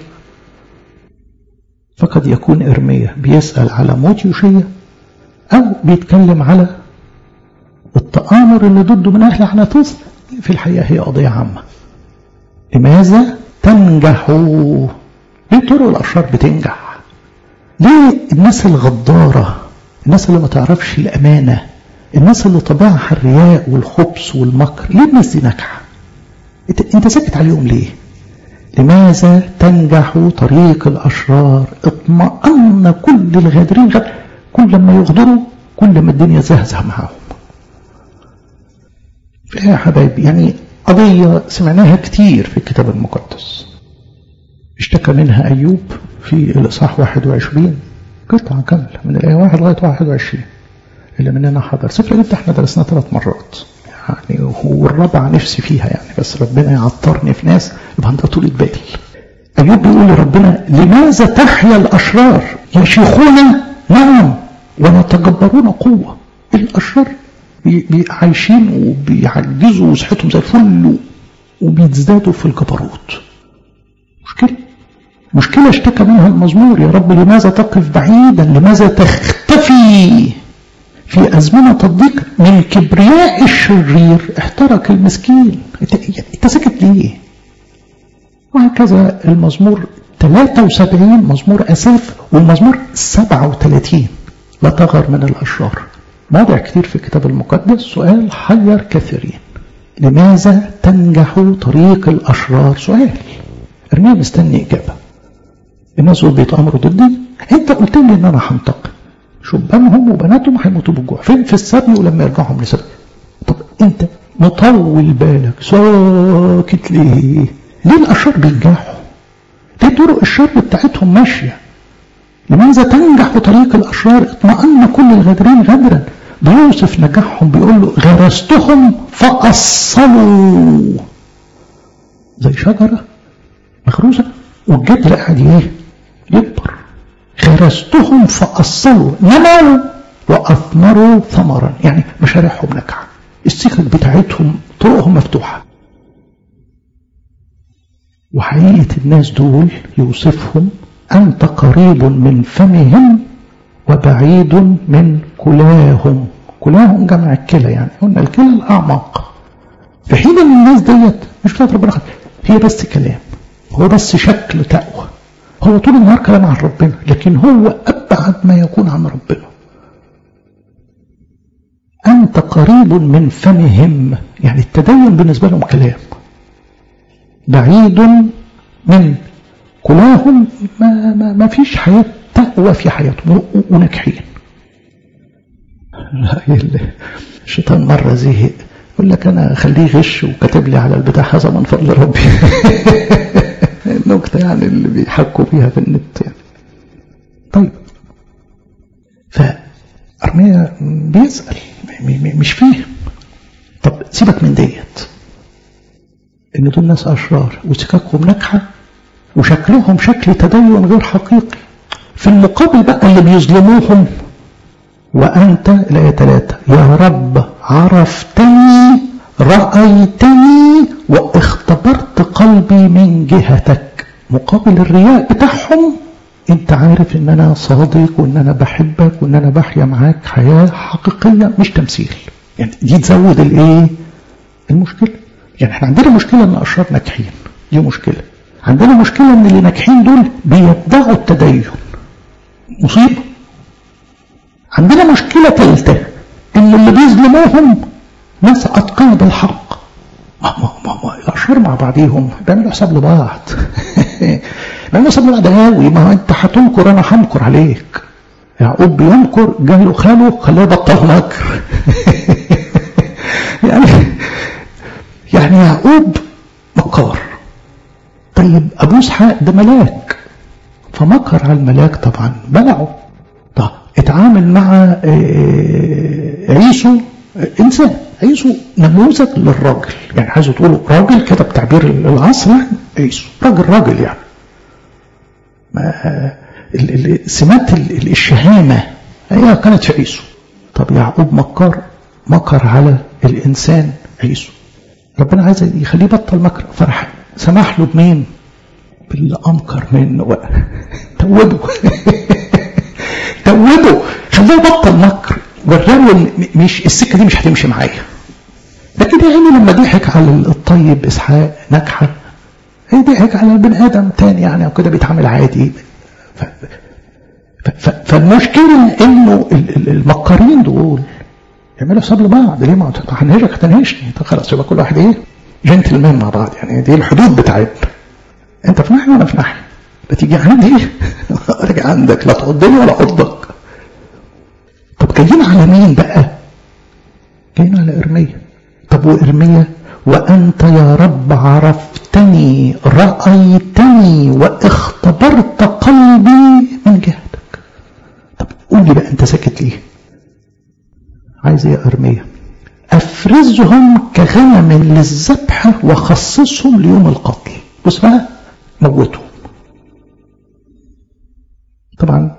فقد يكون إرميا بيسأل على موت يوشيا أو بيتكلم على التآمر اللي ضده من أهل عناطوس في الحقيقة هي قضية عامة لماذا تنجحوا ليه طرق الأشرار بتنجح ليه الناس الغدارة الناس اللي ما تعرفش الأمانة الناس اللي طبعها الرياء والخبث والمكر ليه الناس دي ناجحة انت, انت ساكت عليهم ليه لماذا تنجح طريق الأشرار اطمأن كل الغادرين غد كل ما يغدروا كل ما الدنيا زهزه معاهم يا حبايبي يعني قضية سمعناها كتير في الكتاب المقدس اشتكى منها أيوب في الإصحاح 21 قطعة كاملة من الآية 1 لغاية 21 اللي مننا حضر سفر ده احنا درسناه ثلاث مرات يعني هو الرابعة نفسي فيها يعني بس ربنا يعطرني في ناس يبقى عندها طولة بال أيوب بيقول لربنا لماذا تحيا الأشرار يشيخون نعم ويتجبرون قوة الأشرار عايشين وبيعجزوا وصحتهم زي الفل وبيزدادوا في الجبروت مشكلة مشكلة اشتكى منها المزمور يا رب لماذا تقف بعيدا لماذا تختفي في أزمنة الضيق من كبرياء الشرير احترق المسكين انت ساكت ليه وهكذا المزمور 73 مزمور أساف والمزمور 37 لا تغر من الأشرار موضع كتير في الكتاب المقدس سؤال حير كثيرين لماذا تنجح طريق الأشرار سؤال ارميا مستني إجابة الناس دول بيتأمروا ضدي انت قلت لي ان انا هنتقم شبانهم وبناتهم هيموتوا بالجوع فين في السبي ولما يرجعهم لسبي طب انت مطول بالك ساكت ليه ليه الاشرار بينجحوا ليه طرق الشر بتاعتهم ماشيه لماذا تنجح طريق الاشرار اطمأن كل الغادرين غدرا بيوصف نجاحهم بيقول له غرستهم فأصلوا زي شجرة مغروسة والجدر قاعد ايه يكبر غرستهم فأصلوا نموا وأثمروا ثمرا يعني مشاريعهم ناجحة السكك بتاعتهم طرقهم مفتوحة وحقيقة الناس دول يوصفهم أنت قريب من فمهم وبعيد من كلاهم كلاهم جمع الكلى يعني قلنا الكلى الأعماق في حين ان الناس ديت مش بتاعت ربنا هي بس كلام هو بس شكل تقوى هو طول النهار كلام عن ربنا لكن هو أبعد ما يكون عن ربنا أنت قريب من فمهم يعني التدين بالنسبة لهم كلام بعيد من كلاهم ما, ما, ما فيش حياة تقوى في حياتهم وناجحين الشيطان مرة زهق يقول لك أنا خليه غش وكاتب لي على البتاع هذا من فضل ربي النكتة يعني اللي بيحكوا فيها في النت يعني. طيب فأرميا بيسأل مش فيه طب سيبك من ديت ان دول ناس اشرار وسكاكهم ناجحه وشكلهم شكل تدين غير حقيقي في المقابل بقى اللي بيظلموهم وانت الايه ثلاثه يا رب عرفتني رايتني واختبرت قلبي من جهتك مقابل الرياء بتاعهم انت عارف ان انا صادق وان انا بحبك وان انا بحيا معاك حياه حقيقيه مش تمثيل يعني دي تزود الايه المشكله يعني احنا عندنا مشكله ان الاشرار ناجحين دي مشكله عندنا مشكله ان اللي ناجحين دول بيدعوا التدين مصيبه عندنا مشكله ثالثه ان اللي بيظلموهم ناس اتقان بالحق ما ما ما ما الاشرار مع بعضيهم بيعملوا حساب لبعض بيعملوا حساب لبعض قوي ما هو انت هتنكر انا هنكر عليك يعقوب بينكر جاي له خاله خلاه بطل مكر يعني يعني يعقوب مكار طيب ابو اسحاق ده ملاك فمكر على الملاك طبعا بلعه طب اتعامل مع عيسو انسان عيسو نموذج للراجل يعني عايزه تقولوا راجل كده بتعبير العصر يعني عيسو راجل راجل يعني ما سمات الشهامة هي كانت في عيسو طب يعقوب مكر مكر على الإنسان عيسو ربنا عايز يخليه بطل مكر فرح سمح له بمين باللي أنكر منه بقى توبه توبه خليه بطل مكر وراه مش السكة دي مش هتمشي معايا لكن يا عيني لما ضحك على الطيب إسحاق نجحة هي ضحك على البني آدم تاني يعني أو كده بيتعامل عادي ف... ف... فالمشكلة إنه المكارين دول يعملوا حساب لبعض ليه ما هنهجك هتنهشني طب خلاص يبقى كل واحد ايه جنتلمان مع بعض يعني دي الحدود بتاعتنا انت في ناحيه وانا في ناحيه لا تيجي عندي ارجع عندك لا تعضني ولا اعضك طب جايين على مين بقى جايين على ارميه طب وارميه وانت يا رب عرفتني رايتني واختبرت قلبي من جهتك طب قول لي بقى انت ساكت ليه عايز ايه ارميه افرزهم كغنم للذبح وخصصهم ليوم القتل بص بقى موتهم طبعا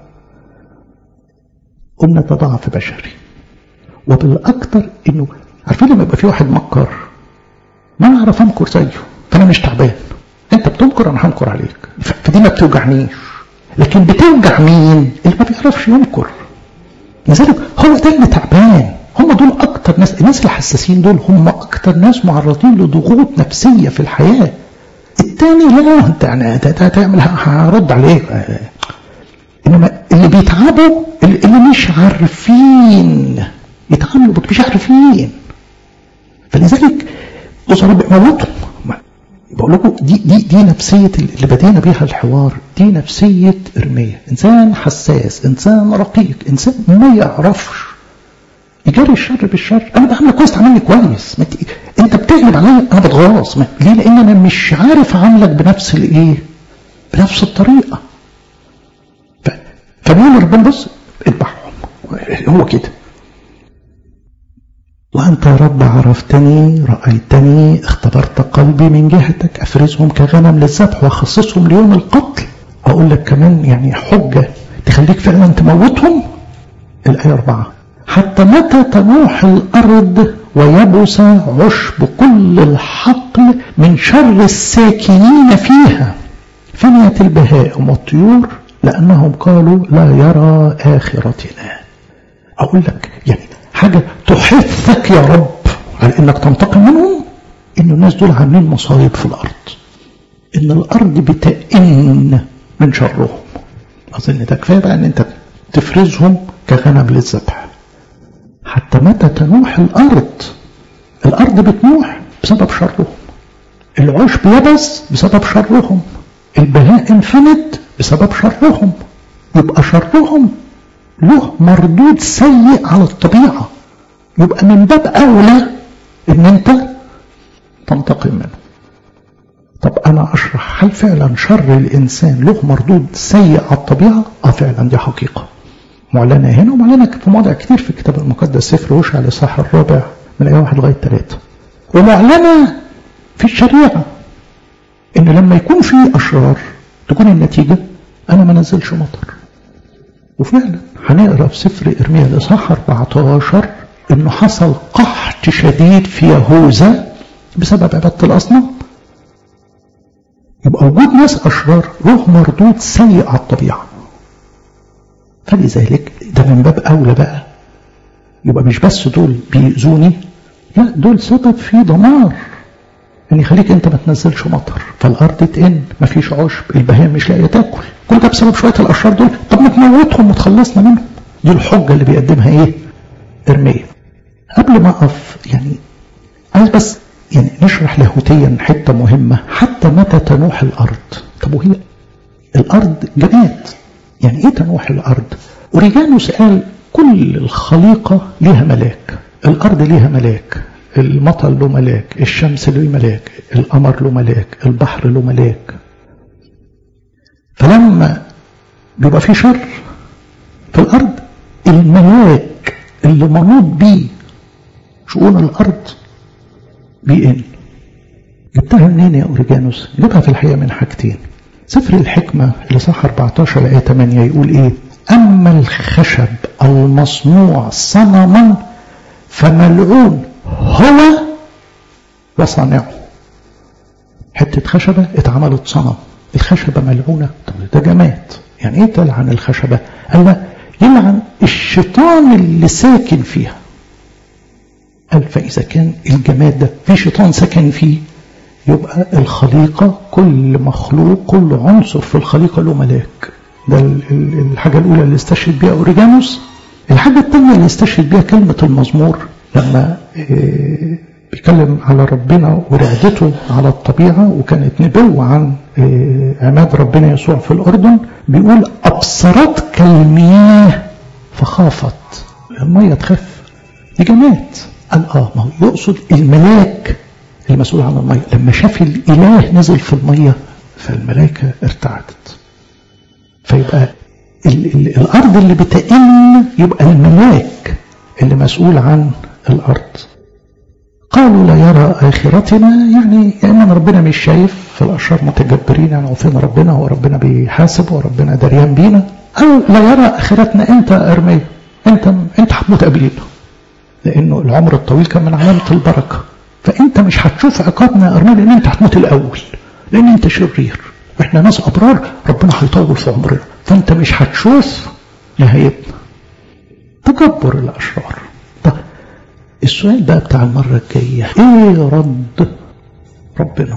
قلنا ده ضعف بشري وبالاكثر انه عارفين لما يبقى في واحد مكر ما انا اعرف امكر زيه فانا مش تعبان انت بتمكر انا همكر عليك فدي ما بتوجعنيش لكن بتوجع مين اللي ما بيعرفش يمكر لذلك هو ده اللي تعبان هم دول اكتر ناس الناس الحساسين دول هم اكتر ناس معرضين لضغوط نفسيه في الحياه التاني لا انت يعني هتعمل هرد عليك انما اللي بيتعبوا اللي مش عارفين يتعاملوا مش عارفين فلذلك بصوا رب موتهم بقول لكم دي دي دي نفسيه اللي بدينا بيها الحوار دي نفسيه ارميه انسان حساس انسان رقيق انسان ما يعرفش يجري الشر بالشر انا بعمل كويس تعملني كويس ما انت بتقلب عليا انا بتغاظ ليه لان انا مش عارف اعاملك بنفس الايه بنفس الطريقه ف... فبيقول ربنا بص اذبحهم هو كده وأنت يا رب عرفتني رأيتني اختبرت قلبي من جهتك أفرزهم كغنم للذبح وأخصصهم ليوم القتل أقول لك كمان يعني حجة تخليك فعلا تموتهم الآية أربعة حتى متى تنوح الأرض ويبس عشب كل الحقل من شر الساكنين فيها فنيت البهائم والطيور لأنهم قالوا لا يرى آخرتنا أقول لك يعني حاجة تحثك يا رب على انك تنتقم منهم ان الناس دول عاملين مصايب في الارض ان الارض بتئن من شرهم اظن ده كفايه بقى ان انت تفرزهم كغنم للذبح حتى متى تنوح الارض الارض بتنوح بسبب شرهم العشب يبس بسبب شرهم البهائم فنت بسبب شرهم يبقى شرهم له مردود سيء على الطبيعة يبقى من باب أولى إن أنت تنتقم منه طب أنا أشرح هل فعلا شر الإنسان له مردود سيء على الطبيعة؟ آه فعلا دي حقيقة معلنة هنا ومعلنة في مواضع كتير في الكتاب المقدس سفر وشع الإصحاح الرابع من آية واحد لغاية ثلاثة ومعلنة في الشريعة إن لما يكون في أشرار تكون النتيجة أنا ما نزلش مطر وفعلا هنقرا في سفر ارميا الاصحاح 14 انه حصل قحط شديد في يهوذا بسبب عباده الاصنام يبقى وجود ناس اشرار له مردود سيء على الطبيعه فلذلك ده من باب اولى بقى يبقى مش بس دول بيأذوني لا دول سبب في دمار ان يخليك انت ما تنزلش مطر فالارض تئن مفيش عشب البهائم مش لاقيه تاكل كل ده بسبب شويه الاشرار دول طب ما تموتهم وتخلصنا منهم دي الحجه اللي بيقدمها ايه ارميه قبل ما اقف يعني عايز بس يعني نشرح لاهوتيا حته مهمه حتى متى تنوح الارض طب وهي الارض جماد يعني ايه تنوح الارض اوريجانوس قال كل الخليقه ليها ملاك الارض ليها ملاك المطر له ملاك الشمس له ملاك القمر له ملاك البحر له ملاك فلما بيبقى في شر في الارض الملاك اللي منوط بيه شؤون الارض بيقل جبتها منين يا اوريجانوس جبتها في الحقيقه من حاجتين سفر الحكمه اللي صح 14 ايه 8 يقول ايه اما الخشب المصنوع صنما فملعون هو وصانعه حتة خشبة اتعملت صنم الخشبة ملعونة طب ده جماد يعني ايه تلعن الخشبة قال لا يلعن الشيطان اللي ساكن فيها قال فإذا كان الجماد ده في شيطان سكن فيه يبقى الخليقة كل مخلوق كل عنصر في الخليقة له ملاك ده الحاجة الأولى اللي استشهد بها أوريجانوس الحاجة الثانية اللي استشهد بها كلمة المزمور لما بيتكلم على ربنا ورعدته على الطبيعة وكانت نبوة عن عماد ربنا يسوع في الأردن بيقول أبصرتك المياه فخافت المية تخاف دي جماد قال اه ما هو يقصد الملاك المسؤول عن المية لما شاف الإله نزل في المية فالملائكة ارتعدت فيبقى ال ال الأرض اللي بتئن يبقى الملاك اللي مسؤول عن الأرض قالوا لا يرى آخرتنا يعني يا إما ربنا مش شايف فالأشرار متجبرين يعني عارفين ربنا هو ربنا بيحاسب وربنا دريان بينا أو لا يرى آخرتنا أنت أرمية أنت أنت هتموت قبلينا لأنه العمر الطويل كان من علامة البركة فأنت مش هتشوف عقابنا يا أرمية لأن أنت هتموت الأول لأن أنت شرير إحنا ناس أبرار ربنا هيطول في عمرنا فأنت مش هتشوف نهايتنا تجبر الأشرار طب السؤال بقى بتاع المرة الجاية إيه رد ربنا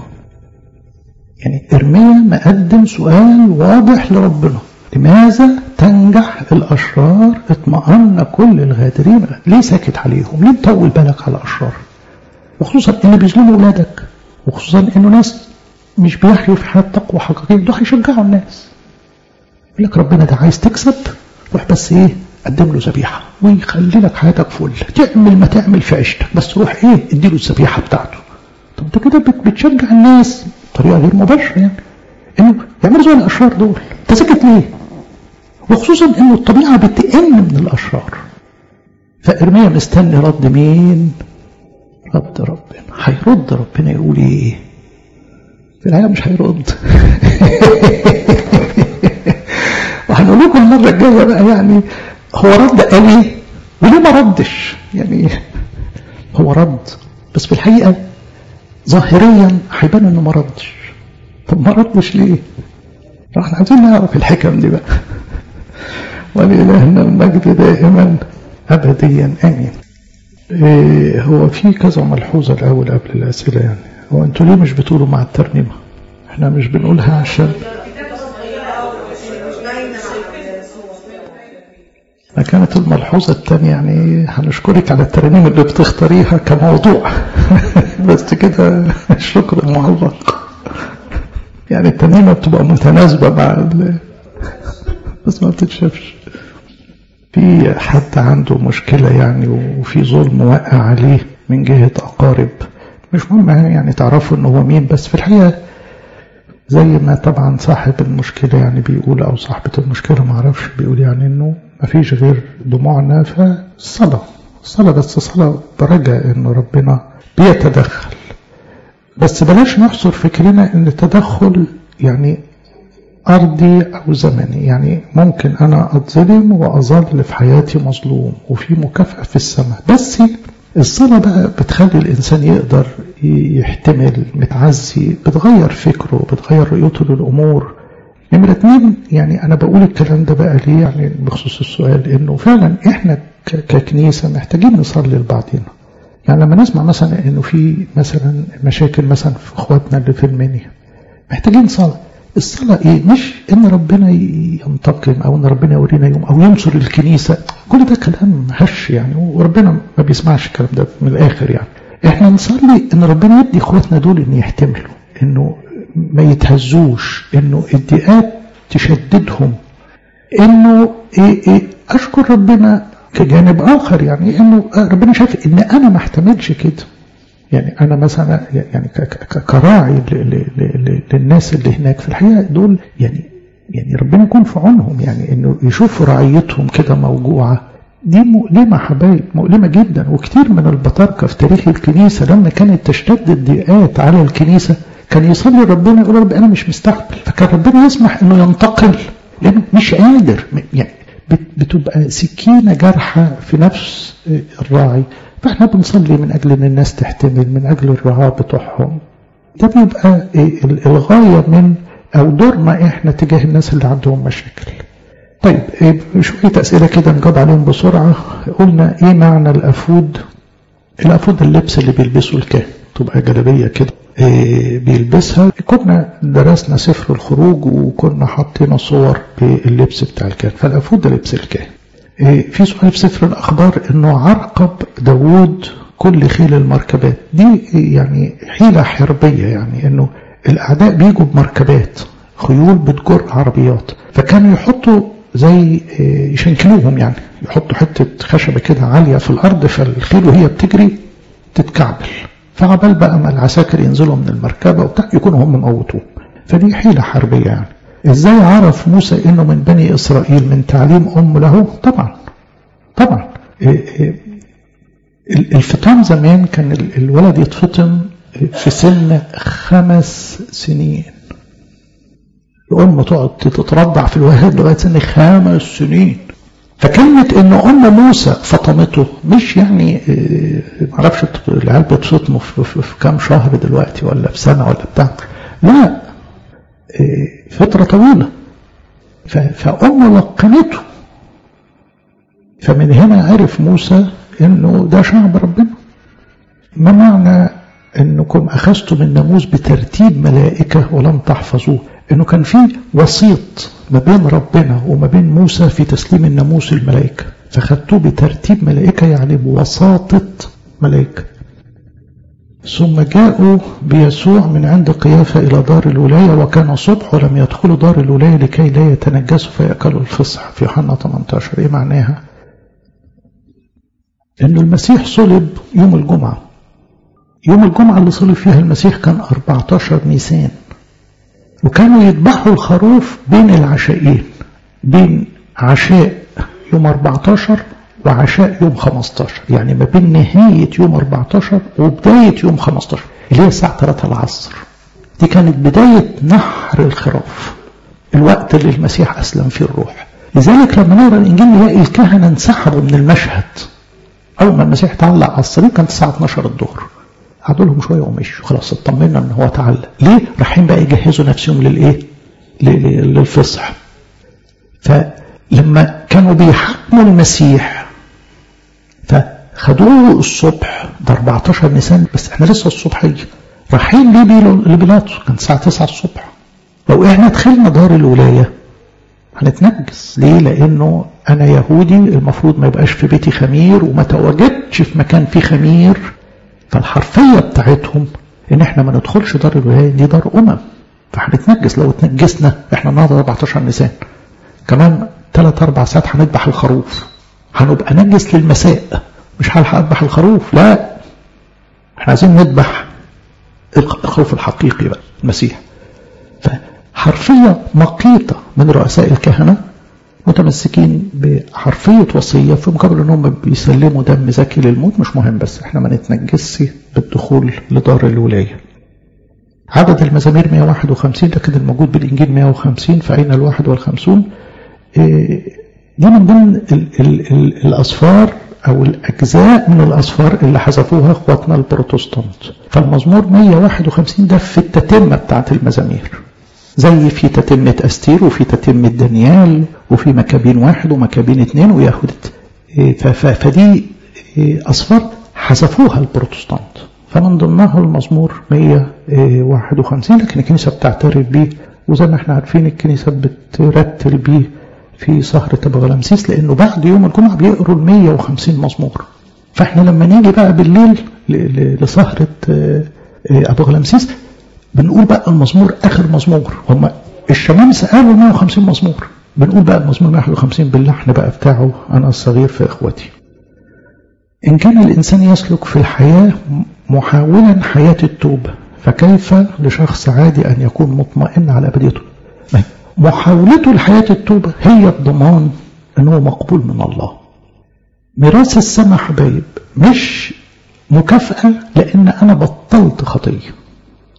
يعني إرميا مقدم سؤال واضح لربنا لماذا تنجح الأشرار اطمأن كل الغادرين ليه ساكت عليهم ليه مطول بالك على الأشرار وخصوصا ان بيظلموا اولادك وخصوصا انه ناس مش بيحيوا في حياه تقوى حقيقيه دول هيشجعوا الناس يقول لك ربنا ده عايز تكسب روح بس ايه قدم له ذبيحه ويخلي لك حياتك فل تعمل ما تعمل في عيشتك بس روح ايه ادي له الذبيحه بتاعته طب انت كده بتشجع الناس بطريقه غير مباشره يعني انه يعملوا زي الاشرار دول انت ساكت ليه؟ وخصوصا انه الطبيعه بتئن من الاشرار فارميا مستني رد مين؟ رد ربنا هيرد ربنا يقول ايه في الحقيقه مش هيرد وهنقول لكم المره الجايه بقى يعني هو رد قال ايه وليه ما ردش يعني هو رد بس في الحقيقه ظاهريا هيبان انه ما ردش طب ما ردش ليه احنا عايزين نعرف الحكم دي بقى ولإلهنا المجد دائما أبديا آمين إيه هو في كذا ملحوظة الأول قبل الأسئلة يعني هو أنتوا ليه مش بتقولوا مع الترنيمة احنا مش بنقولها عشان كانت الملحوظة الثانية يعني هنشكرك على الترانيم اللي بتختاريها كموضوع بس كده الشكر معلق يعني الترنيمة بتبقى متناسبة مع ال... بس ما بتتشافش في حد عنده مشكلة يعني وفي ظلم واقع عليه من جهة أقارب مش مهم يعني تعرفوا إن هو مين بس في الحقيقة زي ما طبعا صاحب المشكلة يعني بيقول أو صاحبة المشكلة ما اعرفش بيقول يعني إنه ما فيش غير دموعنا فالصلاة الصلاة بس صلاة برجاء إنه ربنا بيتدخل بس بلاش نحصر فكرنا إن التدخل يعني أرضي أو زمني يعني ممكن أنا أتظلم وأظل في حياتي مظلوم وفي مكافأة في السماء بس الصلاة بقى بتخلي الإنسان يقدر يحتمل متعزي بتغير فكره بتغير رؤيته للأمور نمرة اتنين يعني أنا بقول الكلام ده بقى ليه يعني بخصوص السؤال إنه فعلا إحنا ككنيسة محتاجين نصلي لبعضنا يعني لما نسمع مثلا إنه في مثلا مشاكل مثلا في إخواتنا اللي في المنيا محتاجين صلاة الصلاة إيه مش إن ربنا ينتقم أو إن ربنا يورينا يوم أو ينصر الكنيسة كل ده كلام هش يعني وربنا ما بيسمعش الكلام ده من الآخر يعني إحنا نصلي إن ربنا يدي إخواتنا دول إن يحتملوا إنه ما يتهزوش إنه الضيقات تشددهم إنه إيه إيه أشكر ربنا كجانب آخر يعني إنه ربنا شايف إن أنا ما احتملش كده يعني أنا مثلا يعني كراعي للناس اللي هناك في الحقيقة دول يعني يعني ربنا يكون في عونهم يعني إنه يشوفوا رعيتهم كده موجوعة دي مؤلمة حبايب مؤلمة جدا وكتير من البطاركة في تاريخ الكنيسة لما كانت تشتد الضيقات على الكنيسة كان يصلي ربنا يقول رب أنا مش مستحمل فكان ربنا يسمح إنه ينتقل لأنه مش قادر يعني بتبقى سكينة جارحة في نفس الراعي فاحنا بنصلي من أجل أن الناس تحتمل من أجل الرعاة بتوعهم ده بيبقى الغاية من أو دورنا إحنا تجاه الناس اللي عندهم مشاكل طيب شوية أسئلة كده نجاب عليهم بسرعة قلنا إيه معنى الأفود الأفود اللبس اللي بيلبسه الكاهن تبقى جلبية كده إيه بيلبسها كنا درسنا سفر الخروج وكنا حاطين صور باللبس بتاع الكاهن فالأفود ده لبس الكاهن إيه في سؤال في سفر الأخبار إنه عرقب داوود كل خيل المركبات دي يعني حيلة حربية يعني إنه الأعداء بيجوا بمركبات خيول بتجر عربيات فكانوا يحطوا زي يشنكلوهم يعني يحطوا حتة خشبة كده عالية في الأرض فالخيل وهي بتجري تتكعبل فعبال بقى ما العساكر ينزلوا من المركبة وبتاع يكونوا هم موتوهم فدي حيلة حربية يعني ازاي عرف موسى انه من بني اسرائيل من تعليم ام له طبعا طبعا الفطام زمان كان الولد يتفطم في سن خمس سنين الأم تقعد تترضع في الولد لغاية سن خمس سنين فكلمة إن أم موسى فطمته مش يعني معرفش العيال بيتفطموا في, في, في كام شهر دلوقتي ولا في سنة ولا بتاع لا فترة طويلة فأم لقنته فمن هنا عرف موسى إنه ده شعب ربنا ما معنى انكم اخذتم الناموس بترتيب ملائكة ولم تحفظوه انه كان في وسيط ما بين ربنا وما بين موسى في تسليم الناموس الملائكة فخدتوه بترتيب ملائكة يعني بوساطة ملائكة ثم جاءوا بيسوع من عند قيافة إلى دار الولاية وكان صبح ولم يدخلوا دار الولاية لكي لا يتنجسوا فيأكلوا الفصح في يوحنا 18 إيه معناها؟ إنه المسيح صلب يوم الجمعة يوم الجمعة اللي صلب فيها المسيح كان 14 نيسان وكانوا يذبحوا الخروف بين العشاءين بين عشاء يوم 14 وعشاء يوم 15 يعني ما بين نهاية يوم 14 وبداية يوم 15 اللي هي الساعة 3 العصر دي كانت بداية نحر الخراف الوقت اللي المسيح أسلم فيه الروح لذلك لما نقرا الإنجيل نلاقي الكهنة انسحبوا من المشهد أول ما المسيح تعلق على الصليب كانت الساعة 12 الظهر قعدوا لهم شويه ومشوا خلاص اطمنا ان هو تعلق ليه رايحين بقى يجهزوا نفسهم للايه للفصح فلما كانوا بيحكموا المسيح فخدوه الصبح ده 14 نيسان بس احنا لسه الصبحيه رايحين ليه لبيلاطس كان الساعه 9 الصبح لو احنا دخلنا دار الولايه هنتنجس ليه لانه انا يهودي المفروض ما يبقاش في بيتي خمير وما تواجدش في مكان فيه خمير فالحرفية بتاعتهم ان احنا ما ندخلش دار الولاية دي دار امم فهنتنجس لو اتنجسنا احنا النهارده 14 نيسان كمان 3 4 ساعات هنذبح الخروف هنبقى نجس للمساء مش هلحق اذبح الخروف لا احنا عايزين نذبح الخروف الحقيقي بقى المسيح فحرفية مقيتة من رؤساء الكهنة متمسكين بحرفية وصية في مقابل انهم بيسلموا دم زكي للموت مش مهم بس احنا ما نتنجسش بالدخول لدار الولاية عدد المزامير 151 لكن الموجود بالإنجيل 150 فأين الواحد والخمسون دي من ضمن ال ال ال الأصفار أو الأجزاء من الأصفار اللي حذفوها إخواتنا البروتستانت فالمزمور 151 ده في التتمة بتاعت المزامير زي في تتمة أستير وفي تتمة دانيال وفي مكابين واحد ومكابين اثنين ويهودت فدي أصفار حذفوها البروتستانت فمن ضمنها المزمور 151 لكن الكنيسة بتعترف بيه وزي ما احنا عارفين الكنيسة بترتل بيه في سهرة أبو غلامسيس لأنه بعد يوم الجمعة بيقروا ال 150 مزمور فاحنا لما نيجي بقى بالليل لسهرة أبو غلامسيس بنقول بقى المزمور آخر مزمور هم الشمامسة قالوا 150 مزمور بنقول بقى المزمور 151 باللحن بقى بتاعه أنا الصغير في إخوتي إن كان الإنسان يسلك في الحياة محاولا حياة التوبة فكيف لشخص عادي أن يكون مطمئن على أبديته محاولته لحياة التوبة هي الضمان أنه مقبول من الله ميراث السماء حبايب مش مكافأة لأن أنا بطلت خطية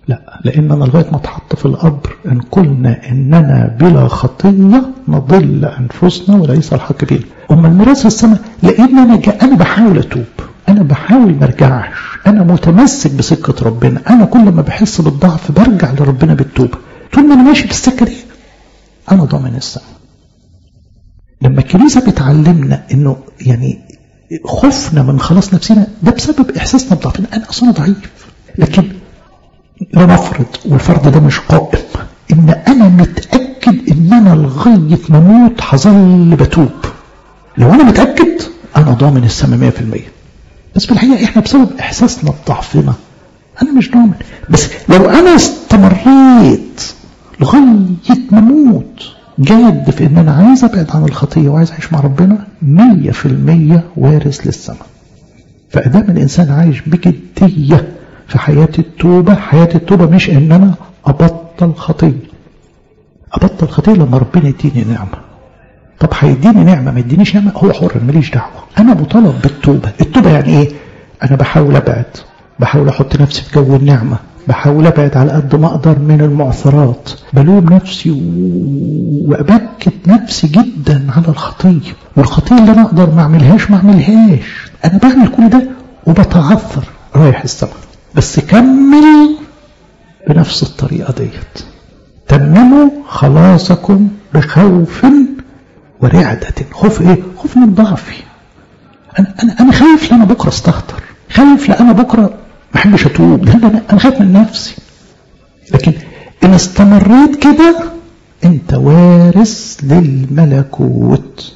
لا لأننا لغاية ما اتحط في القبر إن قلنا إننا بلا خطية نضل أنفسنا وليس الحق بينا أما الميراث السماء لأن أنا جا أنا بحاول أتوب أنا بحاول ما ارجعش أنا متمسك بسكة ربنا أنا كل ما بحس بالضعف برجع لربنا بالتوبة طول ما أنا ماشي في السكة دي أنا ضامن السماء لما الكنيسة بتعلمنا إنه يعني خوفنا من خلاص نفسنا ده بسبب إحساسنا بضعفنا أنا أصلا ضعيف لكن لنفرض والفرض ده مش قائم ان انا متاكد ان انا لغايه ما اموت هظل بتوب لو انا متاكد انا ضامن السماء 100% بس في الحقيقه احنا بسبب احساسنا بضعفنا انا مش ضامن بس لو انا استمريت لغايه ما اموت جاد في ان انا عايز ابعد عن الخطيه وعايز اعيش مع ربنا 100% وارث للسماء فادام الانسان عايش بجديه في حياة التوبة حياة التوبة مش ان انا ابطل خطية ابطل خطية لما ربنا يديني نعمة طب هيديني نعمة ما يدينيش نعمة هو حر ماليش دعوة انا مطالب بالتوبة التوبة يعني ايه انا بحاول ابعد بحاول احط نفسي في جو النعمة بحاول ابعد على قد ما اقدر من المعثرات بلوم نفسي وابكت نفسي جدا على الخطية والخطية اللي انا اقدر ما اعملهاش ما اعملهاش انا بعمل كل ده وبتعثر رايح السماء بس كمل بنفس الطريقة ديت تمموا خلاصكم بخوف ورعدة خوف ايه خوف من ضعفي انا انا انا خايف لأنا بكره استهتر خايف لأنا بكره ما احبش اتوب لان انا انا خايف من نفسي لكن ان استمريت كده انت وارث للملكوت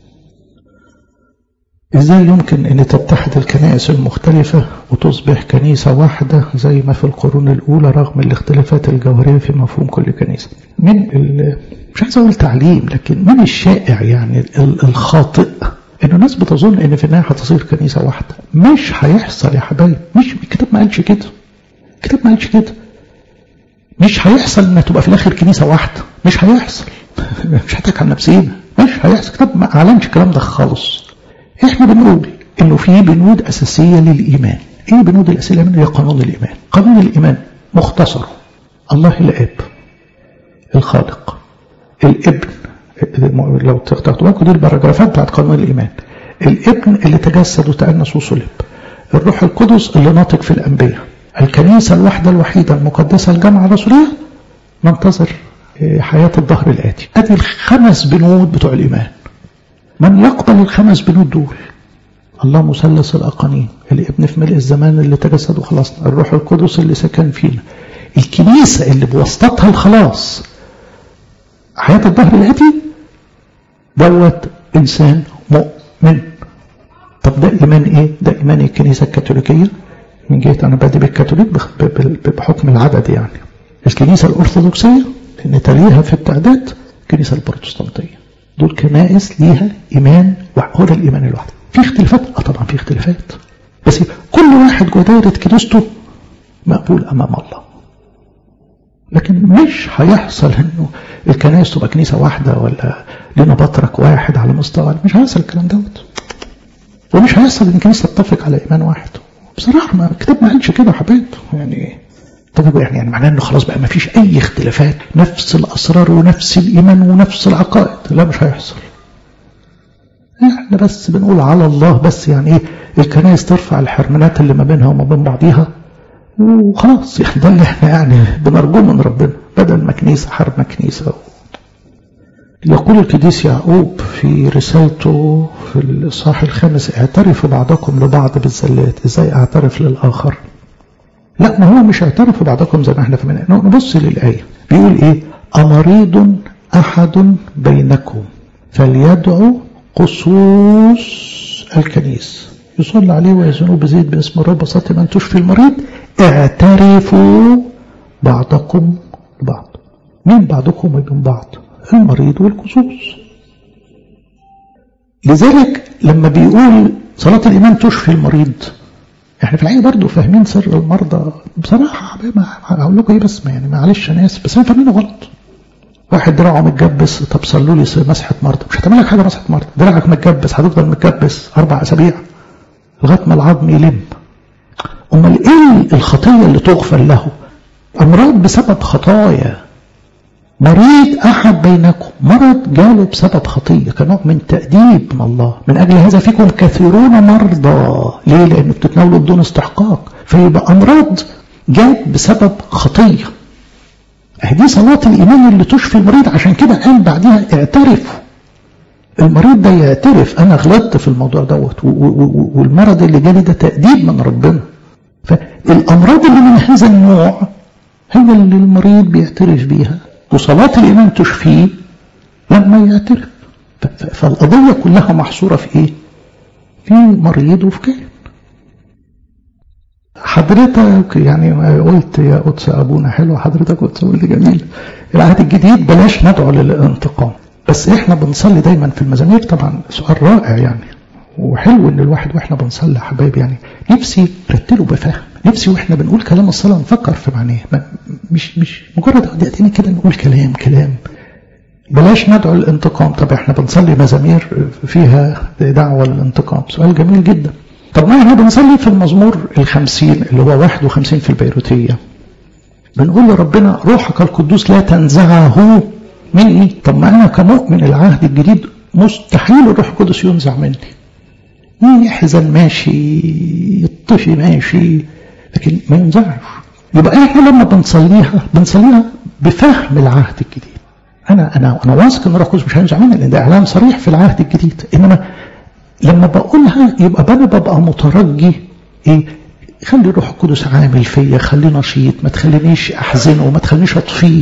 ازاي يمكن ان تتحد الكنائس المختلفة وتصبح كنيسة واحدة زي ما في القرون الاولى رغم الاختلافات الجوهرية في مفهوم كل كنيسة من مش عايز اقول تعليم لكن من الشائع يعني الخاطئ انه الناس بتظن ان في النهاية هتصير كنيسة واحدة مش هيحصل يا حبايب مش الكتاب ما قالش كده الكتاب ما قالش كده مش هيحصل ان تبقى في الاخر كنيسة واحدة مش هيحصل مش هتك عن نفسينا مش هيحصل الكتاب ما اعلنش الكلام ده خالص احنا بنقول انه في بنود اساسيه للايمان ايه البنود الاساسيه للايمان هي قانون الايمان قانون الايمان مختصر الله الاب الخالق الابن لو تاخدوا بالكم دي البراجرافات بتاعت قانون الايمان الابن اللي تجسد وتأنس وصلب الروح القدس اللي ناطق في الانبياء الكنيسه الواحده الوحيده المقدسه الجامعه الرسوليه ننتظر حياه الظهر الاتي ادي الخمس بنود بتوع الايمان من يقبل الخمس بنود دول الله مثلث الأقانيم الابن في ملء الزمان اللي تجسد وخلصنا الروح القدس اللي سكن فينا الكنيسة اللي بواسطتها الخلاص حياة الظهر الآتي دوت إنسان مؤمن طب ده إيمان إيه؟ ده إيمان الكنيسة الكاثوليكية من جهة أنا بادئ بالكاثوليك بحكم العدد يعني الكنيسة الأرثوذكسية لأن تليها في التعداد الكنيسة البروتستانتية دول كنائس ليها إيمان هو ده الإيمان الواحد في اختلافات اه طبعا في اختلافات بس كل واحد جوه دايرة كنيسته مقبول أمام الله لكن مش هيحصل انه الكنائس تبقى كنيسة واحدة ولا لنا بطرك واحد على مستوى مش هيحصل الكلام دوت ومش هيحصل ان الكنيسة تتفق على ايمان واحد بصراحة ما الكتاب ما قالش كده يا حبايب يعني طب يعني يعني معناه انه خلاص بقى ما فيش اي اختلافات نفس الاسرار ونفس الايمان ونفس العقائد لا مش هيحصل احنا بس بنقول على الله بس يعني ايه الكنائس ترفع الحرمانات اللي ما بينها وما بين بعضيها وخلاص يعني ده اللي احنا يعني بنرجوه من ربنا بدل ما كنيسة حرمة كنيسة يقول القديس يعقوب في رسالته في الإصحاح الخامس اعترفوا بعضكم لبعض بالزلات ازاي اعترف للآخر لا ما هو مش اعترفوا بعضكم زي ما احنا فهمنا نبص للآية بيقول ايه أمريض أحد بينكم فليدعو قصوص الكنيس يصلى عليه ويزنوه بزيت باسم الرب بساطة من تشفي المريض اعترفوا بعضكم بعض مين بعضكم وبين بعض المريض والقصوص لذلك لما بيقول صلاة الإيمان تشفي المريض احنا في الحقيقة برضه فاهمين سر المرضى بصراحة هقول لكم ايه بس يعني معلش انا اسف بس انا فاهمينه غلط واحد دراعه متجبس طب صلوا لي مسحة مرضى مش هتعمل لك حاجة مسحة مرضى دراعك متجبس هتفضل متجبس أربع أسابيع لغاية ما العظم يلم أمال إيه الخطية اللي تغفر له أمراض بسبب خطايا مريض أحد بينكم مرض جاله بسبب خطية كنوع من تأديب من الله من أجل هذا فيكم كثيرون مرضى ليه لأنه بتتناولوا بدون استحقاق فيبقى أمراض جات بسبب خطية دي صلاة الإيمان اللي تشفي المريض عشان كده قال بعدها اعترفوا المريض ده يعترف أنا غلطت في الموضوع دوت والمرض اللي جالي ده تأديب من ربنا فالأمراض اللي من هذا النوع هي اللي المريض بيعترف بيها وصلاة الإيمان تشفيه لما يعترف فالقضية كلها محصورة في إيه؟ في مريض وفي كائن حضرتك يعني قلت يا قدس أبونا حلو حضرتك قدس قلت جميل العهد الجديد بلاش ندعو للانتقام بس احنا بنصلي دايما في المزامير طبعا سؤال رائع يعني وحلو ان الواحد واحنا بنصلي حبايبي يعني نفسي رتله بفهم نفسي واحنا بنقول كلام الصلاه نفكر في معناه مش مش مجرد دقيقتين كده نقول كلام كلام بلاش ندعو للانتقام طب احنا بنصلي مزامير فيها دعوه للانتقام سؤال جميل جدا طب ما احنا بنصلي في المزمور الخمسين اللي هو 51 في البيروتيه بنقول لربنا روحك القدوس لا تنزعه مني طب ما انا كمؤمن العهد الجديد مستحيل الروح القدس ينزع مني يحزن ماشي يطفي ماشي لكن ما ينزعش يبقى احنا لما بنصليها بنصليها بفهم العهد الجديد انا انا انا واثق ان الروح القدس مش هينزع مني لان ده اعلان صريح في العهد الجديد انما لما بقولها يبقى انا ببقى مترجي ايه خلي الروح القدس عامل فيا خليه نشيط ما تخلينيش احزنه وما تخلينيش اطفيه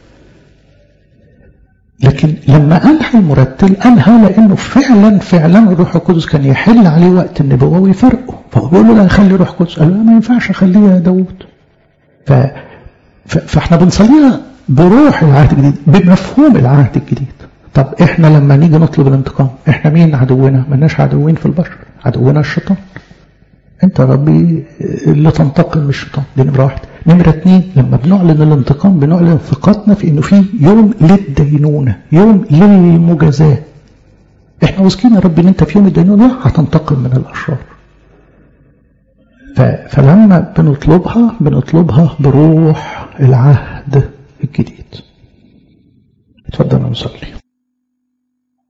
لكن لما قالها المرتل قالها لانه فعلا فعلا الروح القدس كان يحل عليه وقت النبوه ويفرقه فهو بيقول له لا خلي الروح القدس قال له ما ينفعش اخليه يا داوود ف... ف... فاحنا بنصليها بروح العهد الجديد بمفهوم العهد الجديد طب احنا لما نيجي نطلب الانتقام احنا مين عدونا مالناش عدوين في البشر عدونا الشيطان انت ربي اللي تنتقم من الشيطان دي نمره واحد نمره اثنين لما بنعلن الانتقام بنعلن ثقتنا في انه في يوم للدينونه يوم للمجازاه احنا واثقين يا رب ان انت في يوم الدينونه هتنتقم من الاشرار فلما بنطلبها بنطلبها بروح العهد الجديد اتفضل نصلي